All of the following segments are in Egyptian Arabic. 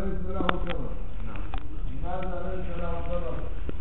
ليس له سبب لماذا ليس له سبب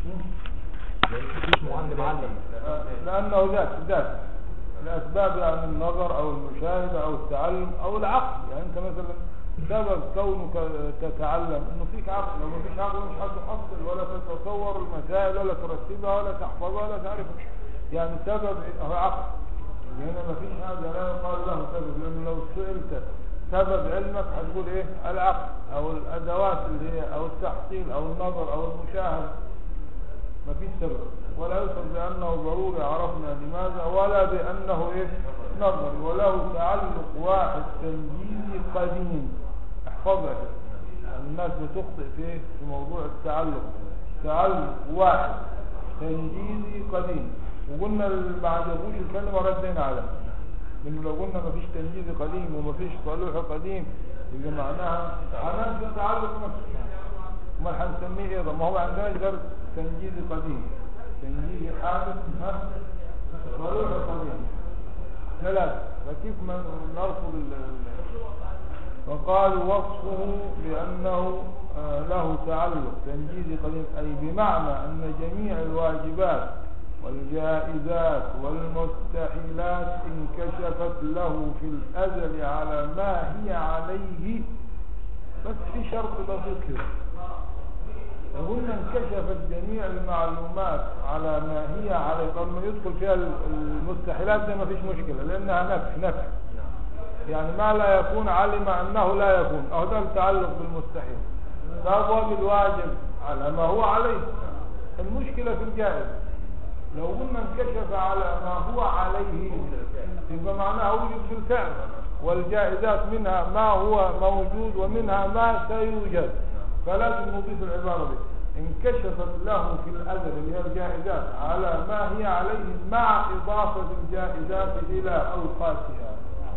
مفيش معلم معلم آه، لأنه ذات ذات الأسباب يعني النظر أو المشاهدة أو التعلم أو العقل يعني أنت مثلا سبب كونك تتعلم إنه فيك عقل لو ما فيش عقل مش هتحصل ولا تتصور المسائل ولا ترتبها ولا تحفظها ولا تعرفها يعني سبب هو عقل هنا ما فيش هذا لا يقال له سبب لأنه لو سئلت سبب علمك هتقول إيه العقل أو الأدوات اللي هي أو التحصيل أو النظر أو المشاهدة ما فيش سبب ولا يوصف بأنه ضروري عرفنا لماذا ولا بأنه إيه نظر وله تعلق واحد تنجيزي قديم احفظها كده. يعني الناس بتخطئ في إيه؟ في موضوع التعلق تعلق واحد تنجيزي قديم وقلنا اللي ما عجبوش الكلمة ردينا عليها لأنه لو قلنا ما فيش تنجيزي قديم وما فيش صالح قديم يبقى معناها هننسى التعلق نفسه امال هنسميه ايه ده ما هو عندنا غير تنجيزي قديم تنجيزي حادث ها ضروري قديم ثلاث فكيف من نرفض ال- ال- فقال وصفه بأنه آه، له تعلق تنجيزي قديم أي بمعنى أن جميع الواجبات والجائزات والمستحيلات انكشفت له في الأزل على ما هي عليه بس في شرط بسيط كده لو قلنا انكشفت جميع المعلومات على ما هي عليه لما يدخل فيها المستحيلات دي ما فيش مشكلة لأنها نفي نفي يعني ما لا يكون علم أنه لا يكون أو ده التعلق بالمستحيل فهو بالواجب على ما هو عليه المشكلة في الجائز لو قلنا انكشف على ما هو عليه يبقى معناها وجد بالفعل والجائزات منها ما هو موجود ومنها ما سيوجد فلازم نضيف العبارة دي انكشفت له في الأزل اللي هي الجائزات على ما هي عليه مع إضافة الجائزات إلى أوقاتها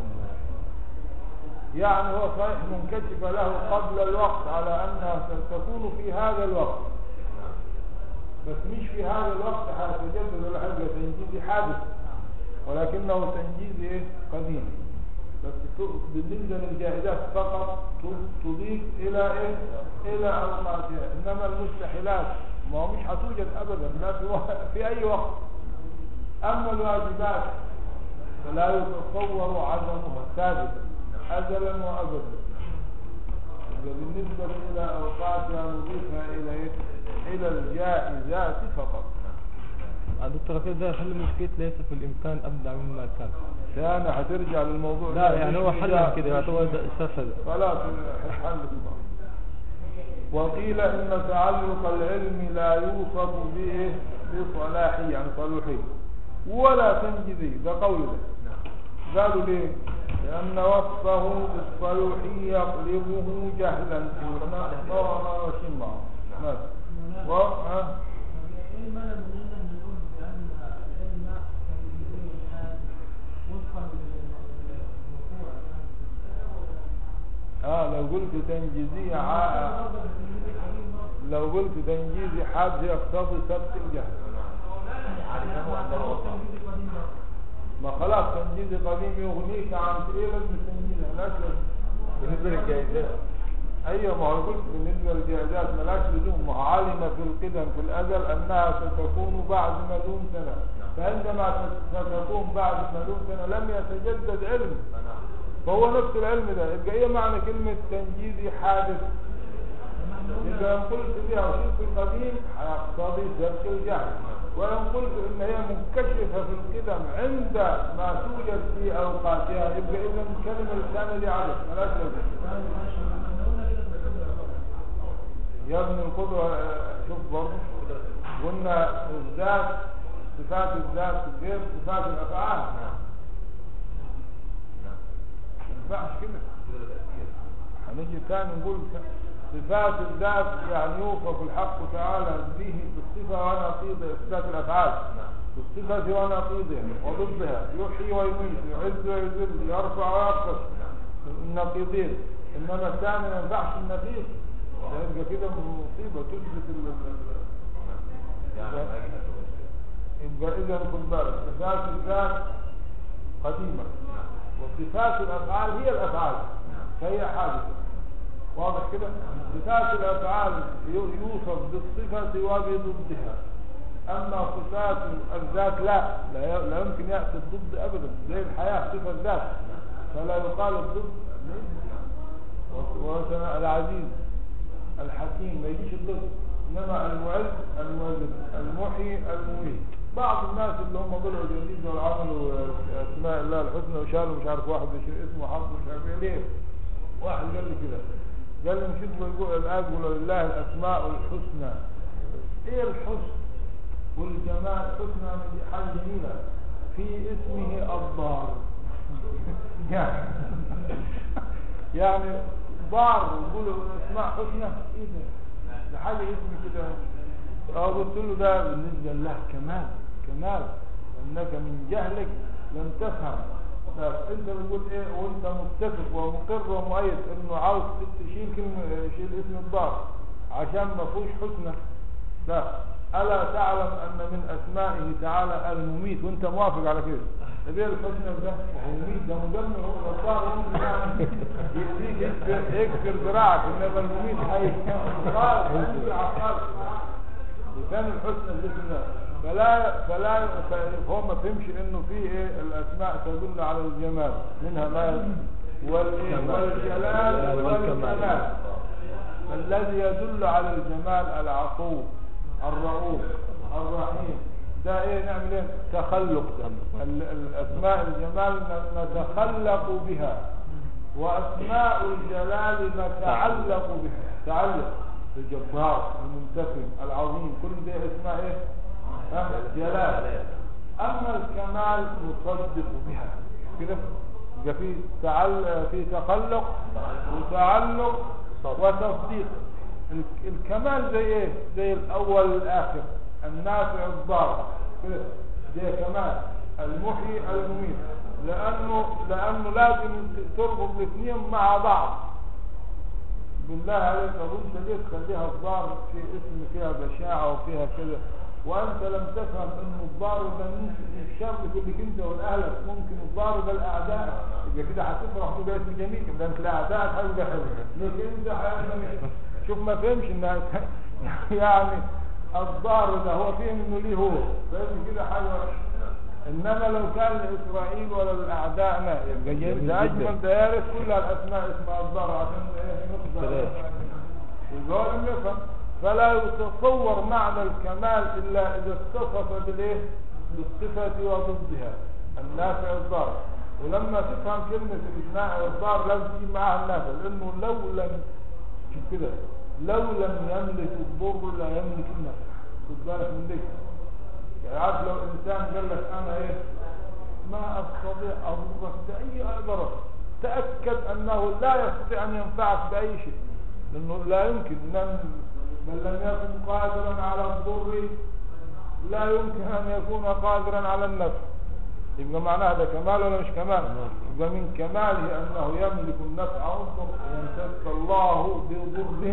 يعني هو صحيح منكشف له قبل الوقت على أنها ستكون في هذا الوقت بس مش في هذا الوقت هيتجدد ولا حاجة تنجيزي حادث ولكنه تنجيزي إيه؟ قديم بس ت- بالنسبة للجائزات فقط ت- تضيف إلى إيه؟ إلى أوقاتها إنما المستحيلات ما هو مش هتوجد أبدا لا في, وق- في أي وقت أما الواجبات فلا يتصور عدمها ثابتا أزلا وأبدا إذا بالنسبة إلى أوقاتها نضيفها إلى إيه؟ إلى الجائزات فقط آه، دكتور كده ده يحل مشكلة ليس في الإمكان أبدع مما كان ثاني هترجع للموضوع لا ده يعني مش هو في حلها ده- كده يعتبر ده استفاد خلاص حل وقيل إن تعلق العلم لا يوصف به بصلاحي يعني صلوحي ولا تنجزي ده قول ده قالوا ليه لأن وصفه بالصلوحي يقلبه جهلا ما ما ما ماشيين معه ماشي و ها؟ علما لم نقول بأن العلم كالجزء الحال وفقا للوقوع اه لو قلت تنجيزي ع... لو قلت تنجيزي حاد يقتضي سبت الجهل ما خلاص تنجيزي قديم يغنيك عن ايه لازم تنجيزي ملاش لازم بالنسبة للجائزات ايوه ما هو قلت بالنسبه للجهازات ملاش لزوم ما هو علم في القدم في الازل انها ستكون بعد مليون سنه فعندما ستكون بعد مليون سنه لم يتجدد علم فهو نفس العلم ده يبقى ايه معنى كلمه تنجيزي حادث إذا إن قلت بها وشرك القديم هيقتضي سبق الجهل وإن قلت إن هي منكشفة في القدم عند ما توجد في أوقاتها يبقى إذا الكلمة الثانية دي عارف ملاش لازمة يا ابن القدوة آه، شوف برضه قلنا الذات صفات الذات غير صفات الأفعال ما ينفعش كده هنيجي تاني نقول ك- صفات الذات يعني يوصف الحق تعالى به بالصفة ونقيض إثبات الأفعال بالصفة ونقيضها وضدها يحيي ويميت يعز ويذل يرفع ويخفض النقيضين إنما الثاني ما ينفعش النقيض ده يبقى كده مصيبة تثبت ال- ال- ال- يبقى إذا خد بالك صفات الذات قديمة وصفات الأفعال هي الأفعال فهي حادثة واضح كده صفات الافعال يو- يوصف بالصفه وبضدها اما صفات الذات لا لا, ي- لا يمكن ياتي الضد ابدا زي الحياه صفه ذات فلا يقال الضد وثناء العزيز الحكيم ما يجيش الضد انما المعز المعز المحيي المميت بعض الناس اللي هم طلعوا جديد دول عملوا اسماء الله الحسنى وشالوا مش عارف 21 اسمه حط مش عارف ايه ليه واحد قال لي كده قال لي مش انتوا بيقول الايه بيقولوا لله الاسماء الحسنى ايه الحسن والجمال حسنى من حاجه جميله في اسمه الضار يعني يعني ضار يقولوا اسماء حسنى ايه ده ده حاجه اسم كده اه قلت له ده بالنسبه لله كمال كمال انك من جهلك لم تفهم لا انت بتقول ايه وانت متفق ومقر ومؤيد انه عاوز تشيل كلمه شيل اسم الضار عشان ما فيهوش حسنى لا الا تعلم ان من اسمائه تعالى المميت وانت موافق على كده طب ايه الحسنى ده هو مميت ده مدمر هو الضار ممكن يعني يأذيك يكسر يكسر ذراعك انما المميت حي قال انت عقل لسان الحسنى الاسم ده فلا فلا فهو ما فهمش انه في ايه الاسماء تدل على الجمال منها ما والإيه؟ والجلال والكمال الذي يدل على الجمال العفو الرؤوف الرحيم ده ايه نعمل ايه تخلق ال- الاسماء الجمال ن- نتخلق بها واسماء الجلال نتعلق بها تعلق الجبار المنتقم العظيم كل ده اسماء ايه ها؟ جلال اما الكمال نصدق بها كده يبقى في تعل في تخلق وتعلق وتصديق ال- الكمال زي ايه زي الاول والاخر النافع الضار كده زي كمال المحيي المميت لانه لانه لازم تربط الاثنين مع بعض بالله عليك اظن انت ليه تخليها الضار في اسم فيها بشاعه وفيها كده وانت لم تفهم ان الضار ده ممكن الشر كلك انت والاهلك ممكن الضار ده الاعداء يبقى كده هتفرح تبقى اسم جميل ده انت الاعداء هيبقى حلو لكن انت هيبقى شوف ما فهمش انها يعني الضار ده هو فهم انه ليه هو فاهم كده حاجه وحشة. انما لو كان لاسرائيل ولا لاعدائنا يبقى جيد ده اجمل ديارس كلها الاسماء اسمها الضار عشان ايه نقدر يبقى هو لم يفهم فلا يتصور معنى الكمال الا اذا اتصف بالايه بالصفه وضدها النافع الضار ولما تفهم كلمه النافع والضار لازم تجيب معاها النافع لانه لو لم شوف كده لو لم يملك الضر لا يملك النفع خد بالك من دي يعني عارف لو انسان قال لك انا ايه ما استطيع اضرك باي ضرر تاكد انه لا يستطيع ان ينفعك باي شيء لانه لا يمكن لم بل لم يكن قادرا على الضر لا يمكن ان يكون قادرا على النفع يبقى معناها ده كمال ولا مش كمال يبقى من كماله انه يملك النفع والضر ويمسك الله بضر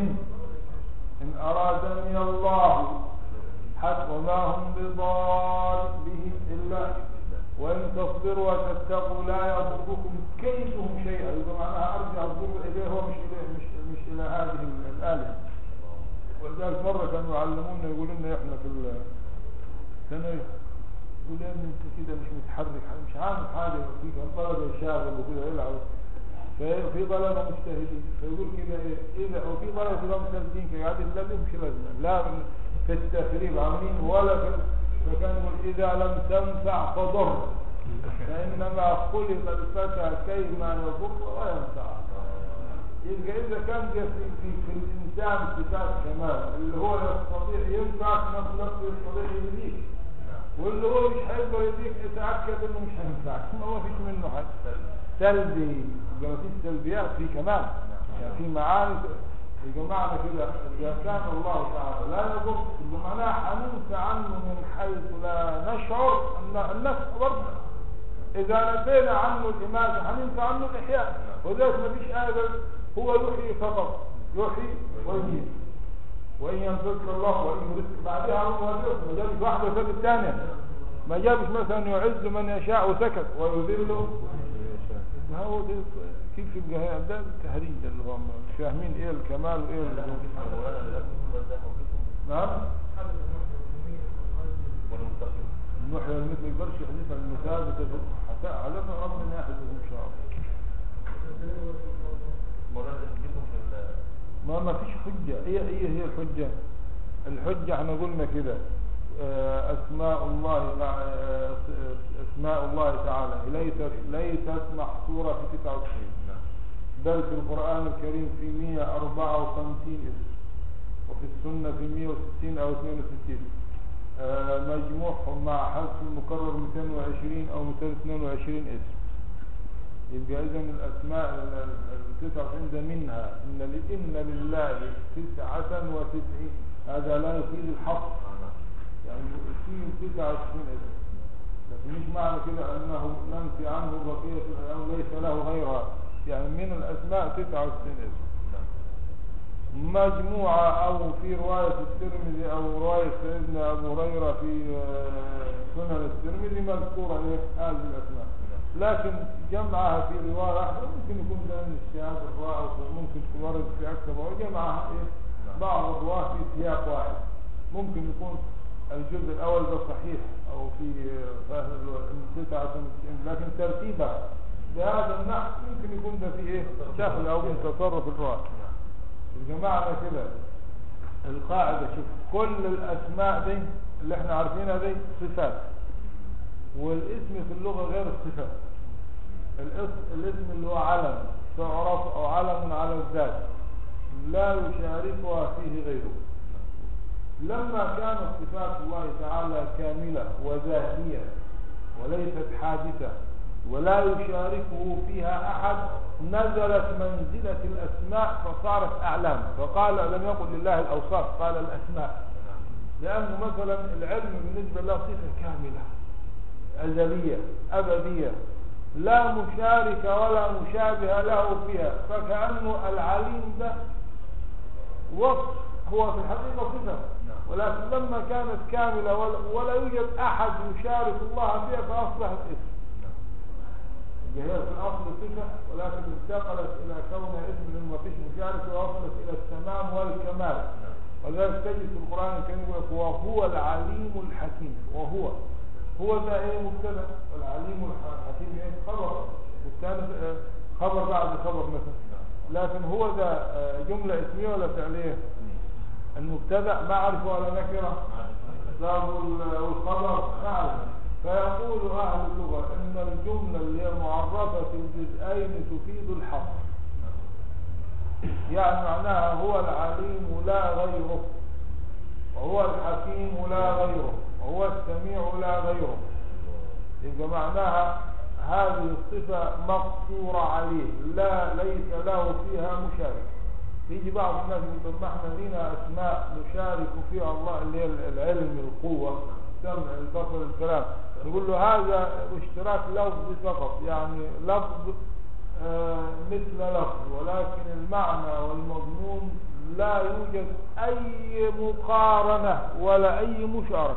ان ارادني الله حتى وما هم بضار به الا وان تصبروا وتتقوا لا يضركم كيدهم شيئا يبقى معناها ارجع الضر اليه هو مش اليه مش, مش الى هذه الاله ولذلك مره كانوا يعلمونا يقولوا لنا احنا في ال- كانوا يقول يا ابني انت كده مش متحرك مش عامل حاجه فيك الطلبه يشاغل وكده يلعب ففي طلبه مجتهدين فيقول كده ايه اذا وفي طلبه كده مجتهدين كده قاعدين لا لهمش لازمه لا في التخريب عاملين ولا في فكان يقول اذا لم تنفع فضر فانما خلق الفتى كيما يضر وينفع يبقى اذا كان جه في, في, في الانسان صفات كمال اللي هو يستطيع ينفع في نفس الوقت يستطيع يهديك واللي هو مش هيقدر يديك اتاكد انه مش هينفعك ما هو فيش منه حاجه سلبي يبقى ما فيش سلبيات في كمال يعني في معاني يبقى معنى كده اذا كان الله تعالى لا يضر يبقى معناها هننفع عنه من حيث لا نشعر ان النفع برضه اذا نفينا عنه الاماته هننفع عنه الاحياء وذلك ما فيش ايه هو يحيي فقط يحيي ويميت وان يمسك الله وان يرسل بعدها هو يرسل ما جابش واحده وساب الثانيه ما جابش مثلا يعز من يشاء وسكت ويذل ما هو ده كيف يبقى هنا ده التهريج ده اللي هم مش فاهمين ايه الكمال وايه ال- نعم النحو والمثل ما يقدرش يحدثها المثال بتجد حتى علمنا ربنا يحدثه ان شاء الله ما ما فيش حجة ايه ايه هي الحجة الحجة احنا قلنا كده آه، اسماء الله تع- آه، اسماء الله تعالى ليست ليست محصورة في 99 بل في القرآن الكريم في 154 اسم وفي السنة في 160 أو 62 آه، مجموعهم مع حذف المكرر 220 أو 222 اسم يبقى إذا الأسماء ال- ال- ال 99 ده منها إن ل- إن لله 99 هذا لا يفيد الحصر يعني فيه 29 اسم لكن مش معنى كده أنه ننفي عنه بقية أو ليس له غيرها يعني من الأسماء 99 اسم مجموعة أو في رواية الترمذي أو رواية سيدنا أبو هريرة في آه، سنن الترمذي مذكورة إيه هذه الأسماء لكن جمعها في رواية واحدة ممكن يكون ده من اجتهاد الرواة أو ممكن تكون ورد في أكثر رواية جمعها إيه بعض الرواة في سياق واحد ممكن يكون الجزء الأول ده صحيح أو في آه، فهد ال- 99 لكن ترتيبها بهذا النحو ممكن يكون ده في إيه شكل أو من تصرف الرواة الجماعة كده القاعدة شوف كل الأسماء دي اللي احنا عارفينها دي صفات والاسم في اللغة غير الصفات الاسم, الاسم اللي هو علم تعرف أو علم على الذات لا يشاركها فيه غيره لما كانت صفات الله تعالى كاملة وذاتية وليست حادثة ولا يشاركه فيها أحد نزلت منزلة الأسماء فصارت أعلام فقال لم يقل لله الأوصاف قال الأسماء لأنه مثلا العلم بالنسبة له صفة كاملة أزلية أبدية لا مشارك ولا مشابه له فيها فكأنه العليم ده وصف هو في الحقيقة صفة ولكن لما كانت كاملة ولا, ولا يوجد أحد يشارك الله فيها فأصبحت اسم هي في الأصل صفة ولكن انتقلت إلى كونها اسم لأنه ما فيش مشارك ووصلت إلى التمام والكمال ولذلك تجد في القرآن الكريم يقول لك وهو العليم الحكيم وهو هو ده ايه مبتدا والعليم الحكيم ايه خبر والثالث آه، خبر بعد خبر مثلا لكن هو ده آه، جملة اسمية ولا فعلية المبتدا معرفة ولا نكرة ضرب ال- والخبر معرفة فيقول أهل اللغة إن الجملة اللي هي معرفة الجزئين تفيد الحصر يعني معناها هو العليم لا غيره وهو الحكيم لا غيره وهو السميع لا غيره يبقى معناها هذه الصفة مقصورة عليه لا ليس له فيها مشارك يجي بعض الناس يقول ما احنا لينا اسماء نشارك فيها الله اللي هي العلم القوة السمع البصر الكلام نقول له هذا اشتراك لفظي فقط يعني لفظ آه، مثل لفظ ولكن المعنى والمضمون لا يوجد اي مقارنة ولا اي مشاركة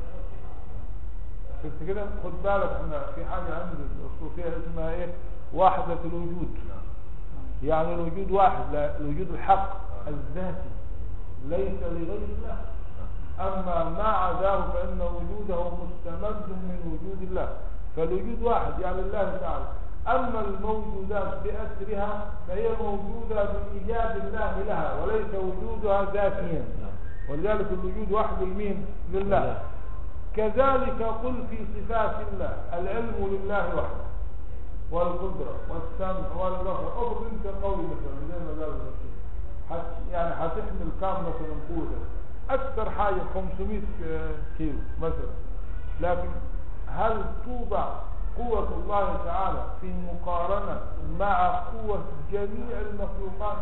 شفت كده خد بالك احنا في حاجة عند الصوفية اسمها ايه وحدة الوجود يعني الوجود واحد لا الوجود الحق الذاتي ليس لغير الله أما ما عداه فإن وجوده مستمد من وجود الله فالوجود واحد يعني الله تعالى أما الموجودات بأسرها فهي موجودة بإيجاد الله لها وليس وجودها ذاتيا ولذلك الوجود وحده لمين لله كذلك قل في صفات الله العلم لله وحده والقدرة والسمع والبصر افرض انت قوي مثلا زي ما قال الرسول حت يعني هتحمل كام مثلا قوتك اكثر حاجة 500 كيلو مثلا لكن هل توضع قوة الله تعالى في مقارنة مع قوة جميع المخلوقات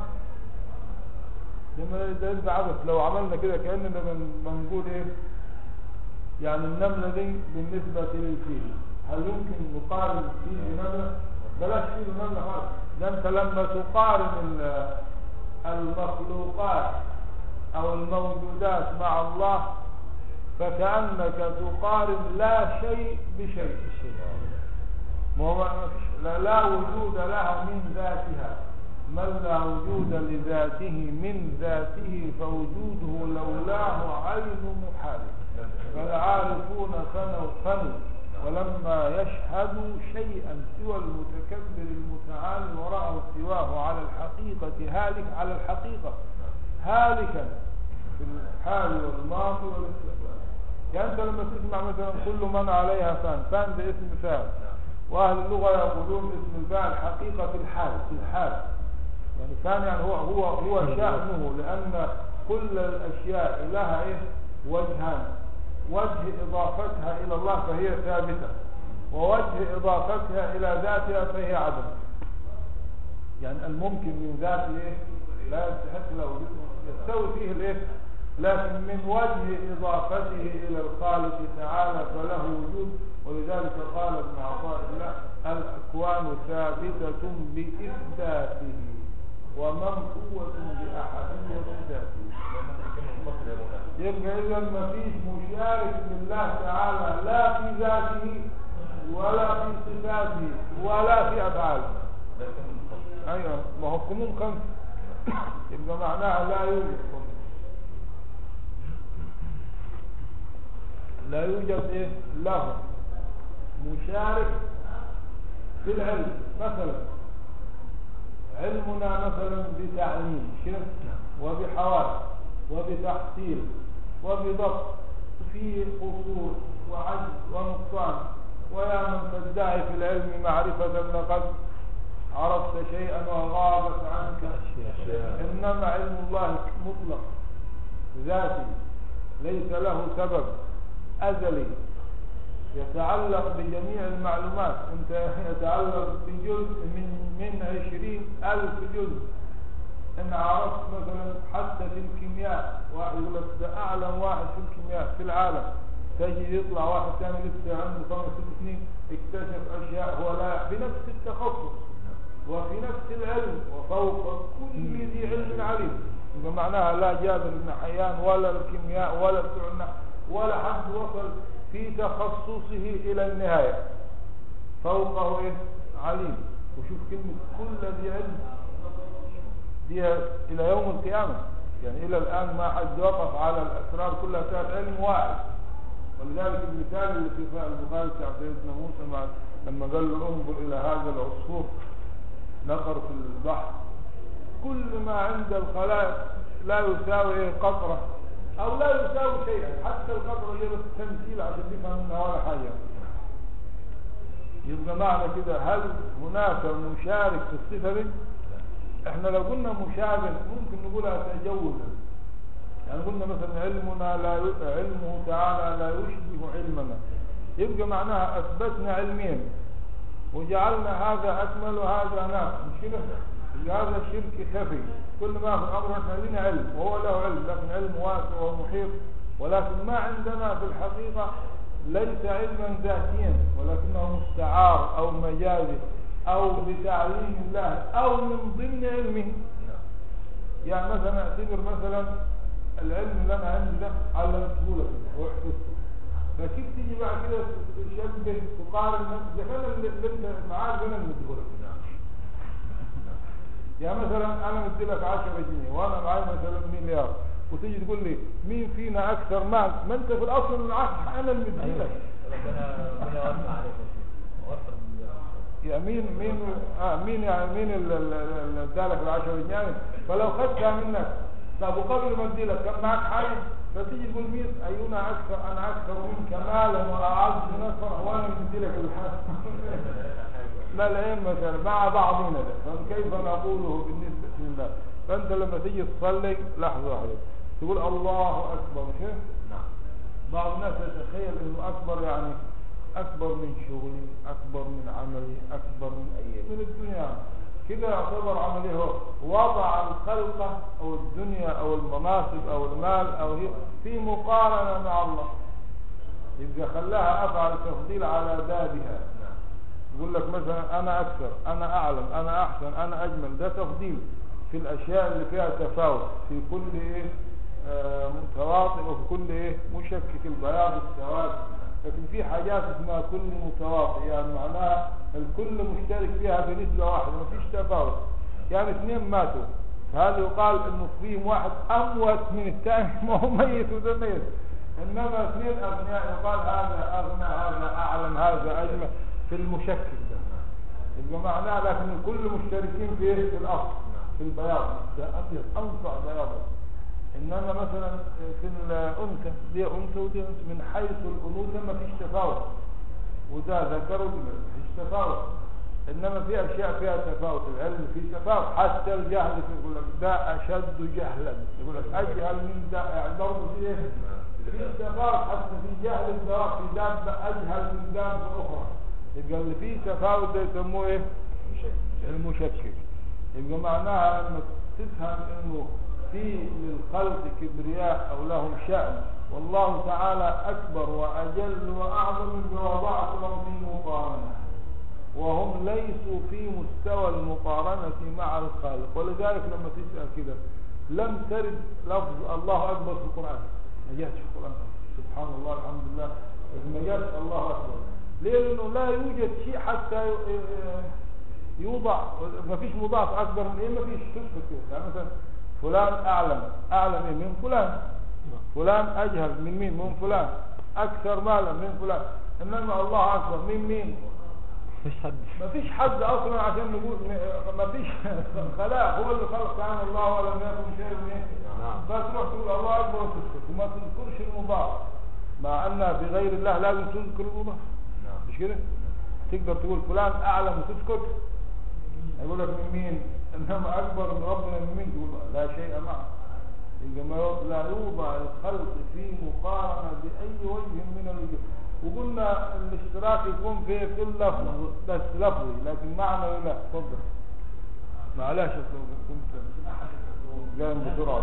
لما ده يبقى عبث لو عملنا كده كأننا بن- بنقول ايه يعني النملة دي بالنسبة للفيل هل يمكن نقارن فيه بنملة بلاش فيه بنملة خالص ده انت لما تقارن ال- المخلوقات او الموجودات مع الله فكأنك تقارن لا شيء بشيء ما هو ما فيش لا, لا وجود لها من ذاتها من لا وجود لذاته من ذاته فوجوده لولاه عين محال فالعارفون فنوا فنوا ولما يشهدوا شيئا سوى المتكبر المتعالي ورأوا سواه على الحقيقة هالك على الحقيقة هالكا في الحال والماضي والاستقبال يعني انت لما تسمع مثلا كل من عليها فان فان ده اسم فاعل واهل اللغة يقولون اسم الفاعل حقيقة في الحال في الحال يعني فان يعني هو هو هو شأنه لأن كل الأشياء لها إيه وجهان وجه إضافتها إلى الله فهي ثابتة ووجه إضافتها إلى ذاتها فهي عدم يعني الممكن من ذاته إيه لا يستحق له وجود يستوي فيه الإيه لكن من وجه إضافته إلى الخالق تعالى فله وجود ولذلك قال ابن عطاء الله الأكوان ثابتة بإثباته ومنفوة بأحدية ذاته يبقى إذا ما فيش مشارك لله تعالى لا في ذاته ولا في صفاته ولا في أفعاله أيوة ما هو القانون خمسة يبقى معناها لا يوجد قانون لا يوجد إيه له مشارك في العلم مثلا علمنا مثلا بتعليم شرك وبحواس وبتحصيل وبضبط في قصور وعجز ونقصان ويا من تدعي في العلم معرفة لقد عرفت شيئا وغابت عنك إنما علم الله مطلق ذاتي ليس له سبب أزلي يتعلق بجميع المعلومات انت يتعلق بجزء من من عشرين ألف جزء ان عرفت مثلا حتى في الكيمياء واحد يقول لك ده اعلم واحد في الكيمياء في العالم تجي يطلع واحد ثاني لسه عنده خمس ست سنين اكتشف اشياء هو لا بنفس التخصص وفي نفس العلم وفوق كل ذي علم عليم يبقى معناها لا جابر بن حيان ولا الكيمياء ولا بتوع النحو ولا حد وصل في تخصصه الى النهايه فوقه ايه عليم وشوف كلمه كل ذي علم دي الى يوم القيامة يعني الى الان ما حد وقف على الاسرار كلها كانت علم واحد ولذلك المثال اللي في البخاري بتاع سيدنا موسى مع لما قال له انظر الى هذا العصفور نقر في البحر كل ما عند الخلائق لا يساوي ايه قطرة او لا يساوي شيئا حتى القطرة غير التمثيل عشان نفهم منها ولا حاجة يبقى معنى كده هل هناك مشارك في الصفة دي احنا لو قلنا مشابه ممكن نقولها تجوزا يعني قلنا مثلا علمنا لا ي... علمه تعالى لا يشبه علمنا يبقى معناها اثبتنا علمين وجعلنا هذا اكمل وهذا ناقص مش كده هذا الشرك خفي كل ما في الامر احنا لنا علم وهو له علم لكن علم واسع ومحيط ولكن ما عندنا في الحقيقه ليس علما ذاتيا ولكنه مستعار او مجازي او بتعليم الله او من ضمن علمه يعني مثلا اعتبر مثلا العلم اللي انا عندي ده علمته لك وحفظته فكيف تيجي بعد كده تشبه تقارن ده كان اللي انت معاه انا اللي مديهولك يعني مثلا انا مدي لك 10 جنيه وانا معايا مثلا مليار وتيجي تقول لي مين فينا اكثر مال ما انت في الاصل العقل انا اللي مدي لك ربنا يوسع عليك وفر يا مين مين آه مين يعني مين اللي ادالك ال 10 جنيه فلو خدتها منك طب وقبل ما ادي لك كان معك حاجه فتيجي تقول مين اينا اكثر انا اكثر منك مالا واعز نفرا وانا مدي لك الحاجه لا العين مثلا مع بعضنا ده فكيف نقوله بالنسبه لله فانت لما تيجي تصلي لحظه واحده تقول الله اكبر كيف نعم بعض الناس يتخيل انه اكبر يعني اكبر من شغلي اكبر من عملي اكبر من اي من الدنيا كده يعتبر عمليه هو وضع الخلقة او الدنيا او المناصب او المال او هي في مقارنة مع الله يبقى خلاها افعل تفضيل على بابها يقول لك مثلا انا اكثر انا اعلم انا احسن انا اجمل ده تفضيل في الاشياء اللي فيها تفاوت في كل ايه آه متواطئ وفي كل ايه مشكك البياض السواد لكن في حاجات اسمها كل متواطئ يعني معناها الكل مشترك فيها بنسبة واحدة ما فيش تفاوت يعني اثنين ماتوا فهذا يقال انه فيهم واحد اموت من الثاني ما هو ميت وده ميت انما اثنين اغنياء يقال هذا اغنى هذا اعلم هذا اجمل في المشكل ده يبقى معناه لكن الكل مشتركين في ايه في الاصل في البياض ده ابيض انفع بياضا انما مثلا في الانثى دي انثى ودي انثى من حيث الانوثه ما فيش تفاوت وده ذكر وده ما فيش تفاوت انما في اشياء فيها تفاوت العلم فيه تفاوت حتى الجهل في يقول لك ده اشد جهلا يقول لك اجهل من ده يعني برضه في ايه في تفاوت حتى في جهل الدواء في دابه اجهل من دابه اخرى يبقى اللي فيه تفاوت ده يسموه ايه المشكك يبقى معناها لما تفهم انه في للخلق كبرياء او لهم شأن والله تعالى اكبر واجل واعظم من وضعت لهم في مقارنه وهم ليسوا في مستوى المقارنة مع الخالق ولذلك لما تسأل كده لم ترد لفظ الله أكبر في القرآن ما جاءش في القرآن سبحان الله الحمد لله لكن ما جاءش الله أكبر ليه لأنه لا يوجد شيء حتى يوضع ما فيش مضاف أكبر من إيه ما فيش تثبت كده يعني مثلا فلان أعلم أعلم إيه من فلان فلان أجهل من مين من فلان أكثر مالا من فلان إنما الله أكبر من مين مفيش حد ما فيش حد اصلا عشان نقول ما فيش خلاق هو اللي خلق كان الله ولم يكن شيء من إيه؟ نعم. فتروح تقول الله اكبر وتسكت وما تذكرش المضاف مع ان بغير الله لازم تذكر المضاف مش كده تقدر تقول فلان اعلم وتسكت يقول لك من مين انما اكبر من ربنا من مين تقول لا شيء معه يبقى ما لا يوضع الخلق في مقارنه باي وجه من الوجوه وقلنا الاشتراك يكون في في اللفظ بس لفظي لكن معنى لا اتفضل معلش أصل كنت جاي بسرعه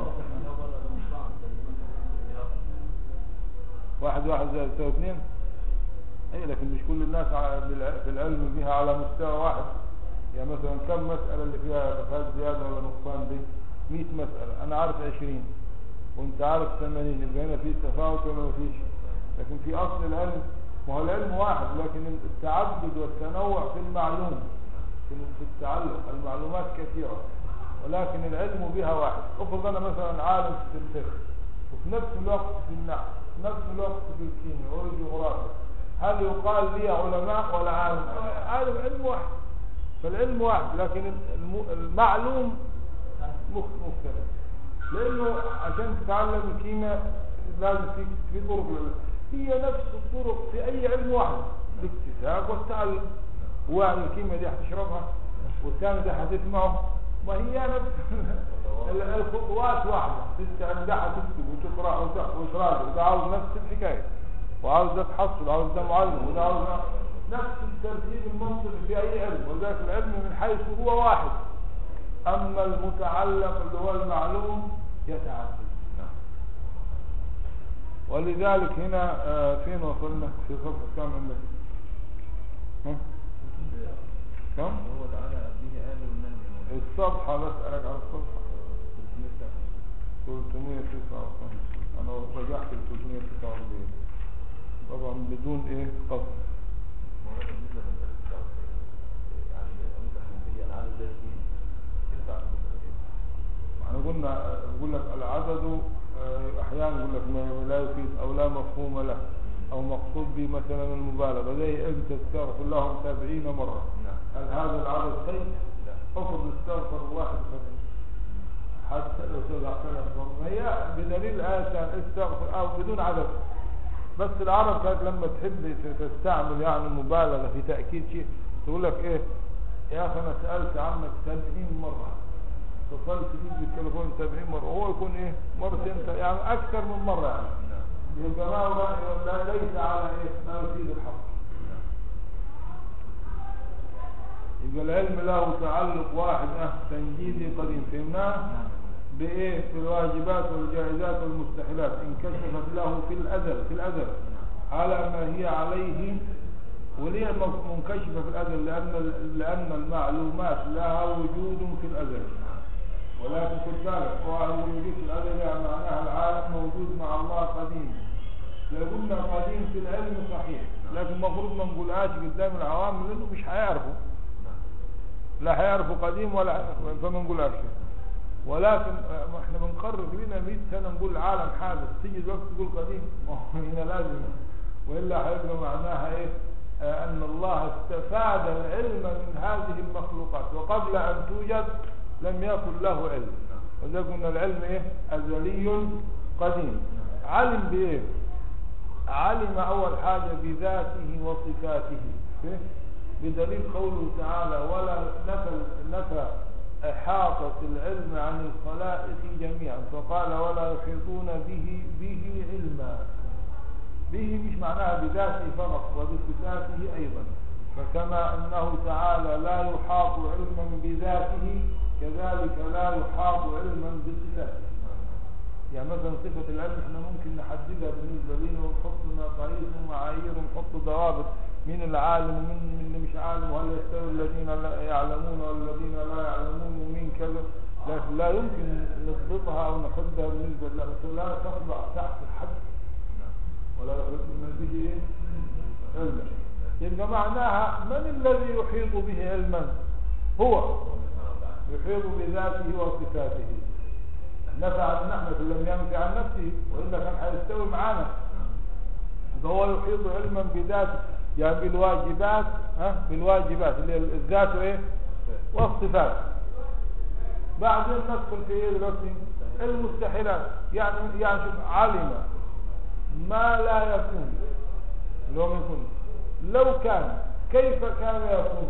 واحد واحد زائد يساوي اثنين اي لكن مش كل الناس ع- بالع- في العلم بها على مستوى واحد يعني مثلا كم مسألة اللي فيها فيها زيادة ولا نقصان دي 100 مسألة أنا عارف 20 وأنت عارف 80 يبقى هنا في تفاوت ولا ما فيش لكن في أصل العلم ما هو العلم واحد لكن التعدد والتنوع في المعلوم في في التعلم المعلومات كثيرة ولكن العلم بها واحد افرض أنا مثلا عالم في الفقه وفي نفس الوقت في النحو في نفس الوقت في الكيمياء والجغرافيا هل يقال لي علماء ولا عالم عالم علم واحد فالعلم واحد لكن الم- المعلوم مخ- مختلف لانه عشان تتعلم الكيمياء لازم في في طرق لل- هي نفس الطرق في اي علم واحد الاكتساب والتعلم واحد الكيمياء دي هتشربها والثاني ده هتسمعه ما هي نفس ال- الخطوات واحده تستعمل ده هتكتب وتقرا وت- وتراجع وده عاوز نفس الحكايه وعاوز ده تحصل وعاوز ده معلم وده عاوز ده- نفس الترتيب المنطقي في اي علم ولذلك العلم من حيث هو واحد اما المتعلق اللي هو المعلوم يتعدد ولذلك هنا آه، فين وصلنا في صفحة كم عندك ها؟ كم هو تعالى به آل والنهي الصفحة بسألك على الصفحة 359 انا رجعت ل 349 طبعا بدون ايه قصد احنا قلنا بقول لك العدد آه، احيانا يقول لك ما لا يفيد او لا مفهوم له او مقصود به مثلا المبالغه زي انت تستغفر لهم سبعين مره هل هذا العدد خير؟ افرض استغفر واحد سبعين حتى لو سبع ثلاث مرات هي بدليل آية استغفر أو بدون عدد بس العرب كانت لما تحب تستعمل يعني مبالغة في تأكيد شيء تقول لك إيه يا أخي أنا سألت عنك سبعين مرة اتصلت بيك بالتليفون سبعين مرة وهو يكون إيه مرتين يعني أكثر من مرة يعني يبقى ما هو لا- ليس على إيه ما يفيد الحق يبقى العلم له تعلق واحد اه تنجيزي قديم فهمناه بايه في الواجبات والجائزات والمستحيلات انكشفت له في الازل في الازل على ما هي عليه وليه م- منكشفه في الازل لان لان المعلومات لها وجود في الازل ولكن خد بالك هو الوجود في الازل يعني معناها العالم موجود مع الله قديم لو قلنا قديم في العلم صحيح لكن المفروض ما نقولهاش قدام العوام لانه مش هيعرفوا نعم لا هيعرفوا قديم ولا هيعرفوا فما نقولهاش ولكن آه، ما احنا بنقرر لنا 100 سنه نقول العالم حادث تيجي الوقت تقول قديم ما هو هنا لازم والا هيبقى معناها ايه آه، ان الله استفاد العلم من هذه المخلوقات وقبل ان توجد لم يكن له علم وذلك قلنا العلم ايه ازلي قديم علم بايه علم اول حاجه بذاته وصفاته إيه؟ بدليل قوله تعالى ولا نفى نفى احاطه العلم عن الخلائق جميعا فقال ولا يحيطون به به علما به مش معناها بذاته فقط وبصفاته ايضا فكما انه تعالى لا يحاط علما بذاته كذلك لا يحاط علما بصفاته يعني مثلا صفة العلم احنا ممكن نحددها بالنسبة لنا ونحط مقاييس ومعايير ونحط ضوابط مين العالم ومين من اللي مش عالم وهل يستوي الذين لا يعلمون والذين لا يعلمون ومين كذا لكن لا يمكن نضبطها او نحدها بالنسبة لله مثلا لا تخضع تحت الحد ولا يحيطون به إيه؟ علما يبقى معناها من الذي يحيط به علما هو يحيط بذاته وصفاته نفع عن نعمة لم ينفع عن نفسه وإلا كان هيستوي معانا فهو يحيط علما بذاته يعني بالواجبات ها بالواجبات اللي هي الذات ايه والصفات بعدين ندخل في ايه دلوقتي المستحيلات يعني يعني شوف علم ما لا يكون لو ما يكون لو كان كيف كان يكون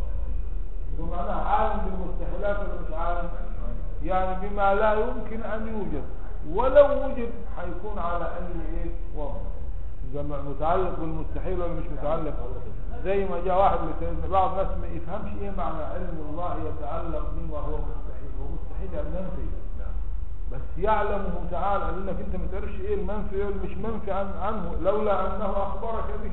بمعنى عالم بالمستحيلات ولا مش عالم يعني بما لا يمكن ان يوجد ولو وجد حيكون على اي ايه وضع إذا ما- متعلق بالمستحيل ولا مش متعلق زي ما جاء واحد لسيدنا بعض الناس ما يفهمش ايه معنى علم الله يتعلق بما هو مستحيل هو مستحيل يعني منفي بس يعلمه تعالى لانك انت ما تعرفش ايه المنفي وايه اللي مش منفي عن عنه لولا انه اخبرك به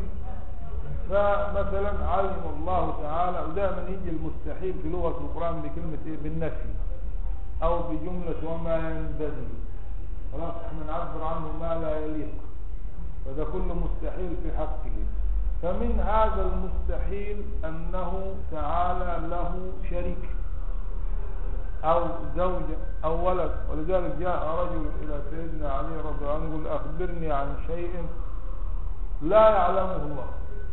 فمثلا علم الله تعالى ودائما يجي المستحيل في لغه القران بكلمه ايه بالنفي او بجمله وما ينبغي خلاص احنا نعبر عنه ما لا يليق فده كله مستحيل في حقه فمن هذا المستحيل انه تعالى له شريك او زوجة او ولد ولذلك جاء رجل الى سيدنا علي رضي الله عنه يقول اخبرني عن شيء لا يعلمه الله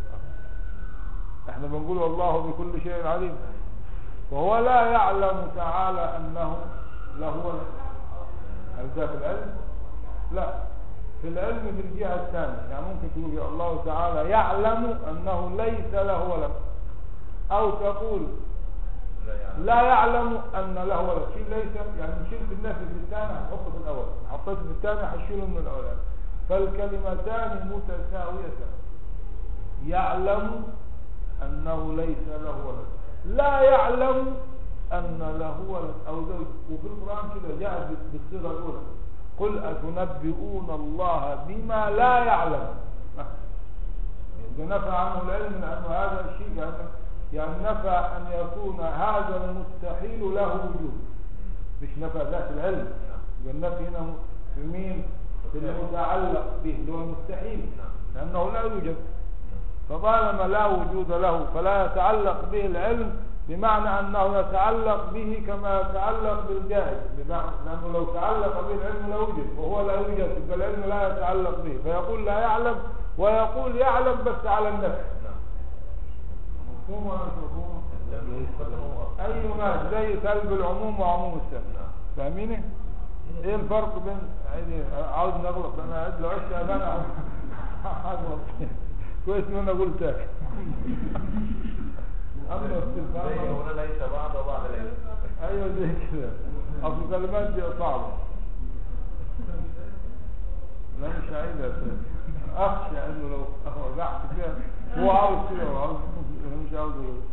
احنا بنقول والله بكل شيء عليم وهو لا يعلم تعالى انه له ولد هل ده في العلم لا في العلم في الجهة الثانية يعني ممكن تقول يا الله تعالى يعلم انه ليس له ولد او تقول لا يعلم لا يعلم ان له ولد شيء ليس يعني شلت النفي في الثاني هتحطه في الاول حطيت في الثاني هشيله من الاولاني فالكلمتان متساويتان يعلم انه ليس له ولد لا يعلم ان له ولد او زوج وفي القران كده جاءت بالصيغه الاولى قل اتنبئون الله بما لا يعلم إذا نفى عنه العلم لأنه هذا الشيء يعني, يعني نفى أن يكون هذا المستحيل له وجود مش نفى ذات العلم يبقى النفي هنا في مين؟ في المتعلق به اللي هو المستحيل لأنه لا يوجد فطالما لا وجود له فلا يتعلق به العلم بمعنى أنه يتعلق به كما يتعلق بالجاهل بمعنى لأنه لو تعلق به العلم لا يوجد وهو لا يوجد يبقى العلم لا يتعلق به فيقول لا يعلم ويقول يعلم بس على النفس مفهوم ولا مش مفهوم؟ أي ناس زي سلب العموم وعموم السلب فاهميني؟ ايه الفرق بين عادي عاوز نغلط انا عايز لو عشت انا هغلط كويس ان انا قلتك اما زي استفهام هنا ليس بعض وبعض ليس ايوه زي كده اصل الكلمات دي صعبه لا مش عايزها يا سيدي. اخشى انه لو وقعت فيها هو عاوز كده وعاوز انا مش عاوز أقول.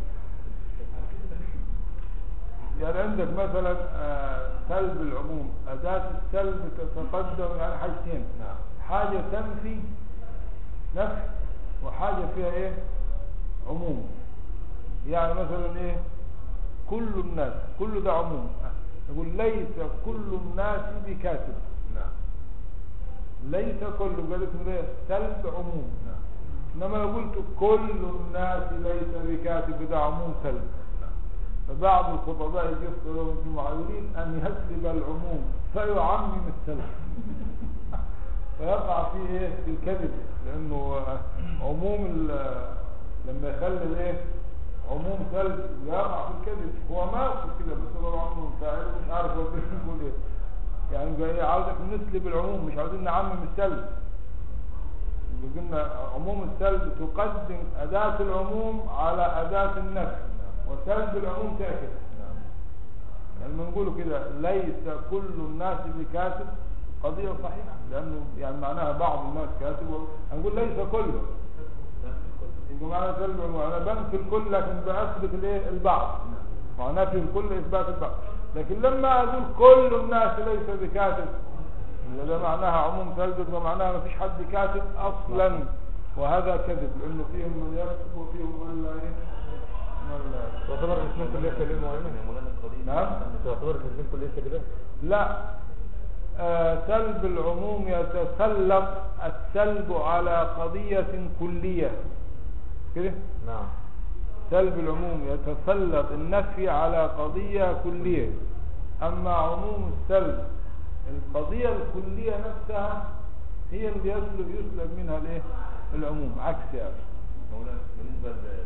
يعني عندك مثلا آه، سلب العموم أداة السلب تتقدم يعني حاجتين نعم حاجة تنفي نفي وحاجة فيها ايه عموم يعني مثلا ايه كل الناس كل ده عموم نقول ليس كل الناس بكاتب نعم ليس كل قال اسمه ايه سلب عموم انما لو قلت كل الناس ليس بكاتب ده عموم سلب فبعض الخطباء يجف يوم الجمعة يريد أن يسلب العموم فيعمم السلب فيقع فيه ايه في الكذب لأنه عموم ال- لما يخلي الايه عموم سلب يقع في الكذب هو ما يقصد كده بس هو عموم فاعل مش عارف هو بيقول ايه يعني يبقى ايه عاوزك نسلب العموم مش عاوزين نعمم السلب قلنا عموم السلب تقدم أداة العموم على أداة النفي وسلب العموم تأكد يعني لما نقوله كده ليس كل الناس بكاتب قضية صحيحة لأنه يعني معناها بعض الناس كاتب و- هنقول ليس كله يبقى معنى سلب العموم أنا بنفي الكل لكن بأثبت الايه البعض معناه في الكل إثبات البعض لكن لما أقول كل الناس ليس بكاتب يبقى ده معناها عموم سلب يبقى معناها ما فيش حد كاتب أصلا وهذا كذب لأنه فيهم من يكتب وفيهم من لا ايه من لا تعتبر الاثنين كلية كلمة معينة نعم تعتبر الاثنين كلية كلمة لا آه سلب العموم يتسلط السلب على قضية كلية كده نعم سلب العموم يتسلط النفي على قضية كلية أما عموم السلب القضية الكلية نفسها هي اللي يسلب, يسلب منها الايه العموم عكس يعني مولانا بالنسبة ل-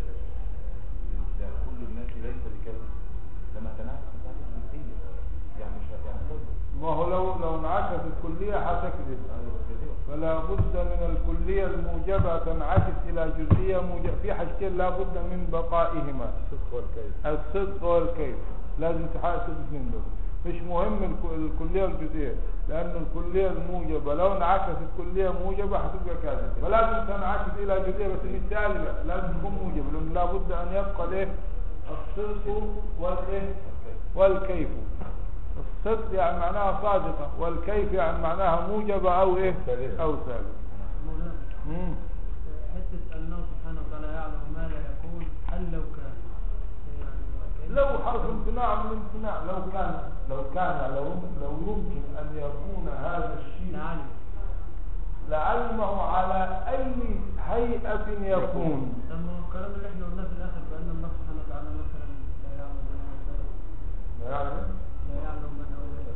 ل- لكل الناس ليس بكذب لما تنعكس هذه الجزئية يعني مش يعني كذب ما هو لو لو انعكس الكلية هتكذب فلا بد من الكلية الموجبة تنعكس إلى جزئية موجبة في حاجتين لا بد من بقائهما الصدق والكيف الصدق والكيف لازم تحقق الاثنين دول مش مهم الك- الكلية والجزئية لأن الكلية الموجبة لو انعكست كلية موجبة هتبقى كاذبة فلازم تنعكس إلى جزئية بس مش سالبة لازم تكون موجبة لأن لابد أن يبقى الايه الصدق والايه والكيف الصدق يعني معناها صادقة والكيف يعني معناها موجبة أو إيه سالبة. أو سالبة مولانا مم. حتة أنه سبحانه وتعالى يعلم ما لا يكون هل لو كان يعني كأن- لو حرف امتناع من امتناع لو كان لو كان لو لو يمكن ان يكون هذا الشيء نعلم لعلمه على اي هيئة يكون طب ما هو الكلام اللي احنا قلناه في الآخر بأن الله سبحانه وتعالى مثلا لا يعلم من أولاد يعني لا يعلم من أولاد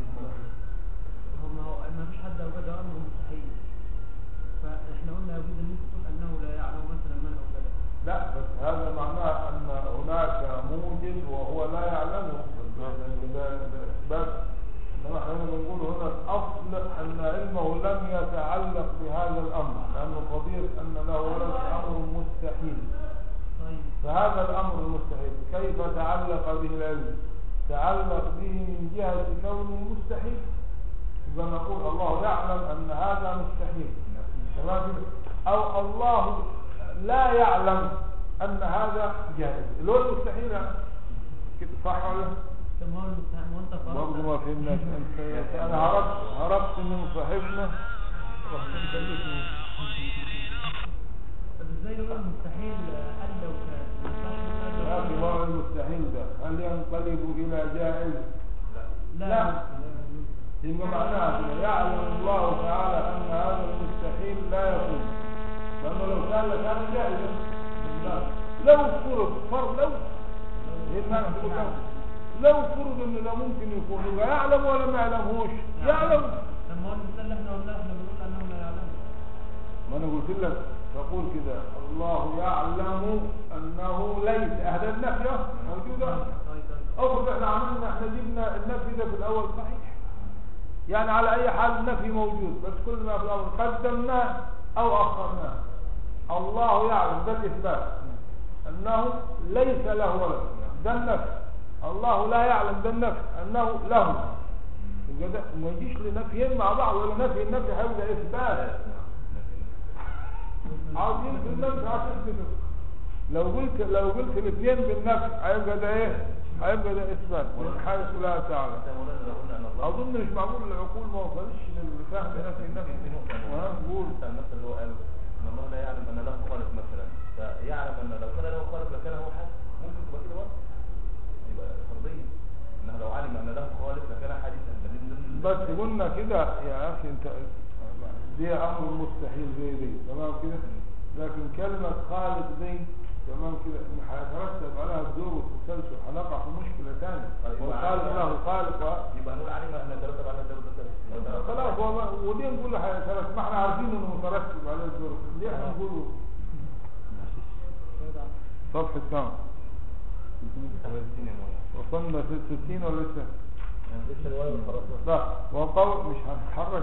هو ما هو ما فيش حد أوجده أمر مستحيل فاحنا قلنا يجوز أن أنت تقول أنه لا يعلم مثلا من أوجده لا بس هذا معناه ان هناك موجد وهو لا يعلمه ده- ده- ده اثبات انما احنا بنقول هنا الاصل ان علمه لم يتعلق بهذا الامر لانه قضيه ان له ولد امر مستحيل طيب فهذا الأمر المستحيل كيف تعلق به العلم تعلق به من جهة كونه مستحيل يبقى نقول الله يعلم أن هذا مستحيل تمام كده؟ أو الله لا يعلم أن هذا جائز اللي هو المستحيل يعني. كده صح ولا لا؟ طب ما هو المستحيل ما هو أنت برضه ما فرضت فهمناش أنت أنا هربت هربت من صاحبنا رحت مكلفني طب ازاي نقول المستحيل هل لو كان ما ينفعش نقول هل يا لو أخي كان؟ ما هو المستحيل ده هل ينقلب إلى جائز لا لا. لا يبقى معناها كده يعلم الله تعالى ان هذا المستحيل لا يكون لانه لو كان لكان جائزا لا. لو فرض فرض لو ايه المعنى تقول لو لو فرض انه لا ممكن يكون يبقى يعلم ولا ما يعلمهوش يعلم طب ما هو المثال اللي احنا قلناه احنا بنقول انه لا يعلم ما انا قلت لك تقول كده الله يعلم انه ليس اهدى النفي أهو، موجوده طيب طيب افرض احنا عملنا احنا جبنا النفي ده في الاول صحيح يعني على اي حال النفي موجود بس كل ما في الامر قدمناه او اخرناه الله يعلم ده الاثبات انه ليس له ولد ده النفي الله لا يعلم ده النفي انه له يبقى ده ما يجيش لنفيين مع بعض ولا نفي النفي هيبقى اثبات عاوزين في النفي هتثبته لو قلت لو قلت الاثنين بالنفي هيبقى ده ايه هيبقى ده اثبات من حيث لا تعلم حتى مولانا لو قلنا ان الله اظن مش معقول العقول ما وصلتش للفهم نفي النفي في نقطة ها مولانا. قول حتى المثل اللي هو قاله ان الله لا يعلم ان له خالق مثلا فيعلم ان لو كان له خالق لكان هو حادث ممكن تبقى كده برضه يبقى فرضية انه لو علم ان له خالق لكان حادثا ده من ضمن بس قلنا كده يا اخي انت دي امر مستحيل زي دي تمام كده لكن كلمة خالق دي تمام كده ان هيترتب عليها الدور والتسلسل هنقع في مشكلة ثانية طيب، هو يبقى خالق عارف- له خالق و- يبقى نقول عليه ما احنا ترتب على الدور ده خلاص هو ما- ودي نقول له هيترتب ما احنا عارفين انه مترتب على الدور ليه احنا نقوله صفحة كام؟ وصلنا في 60 ولا لسه؟ لسه الواي والخرطة لا وقول مش هنتحرك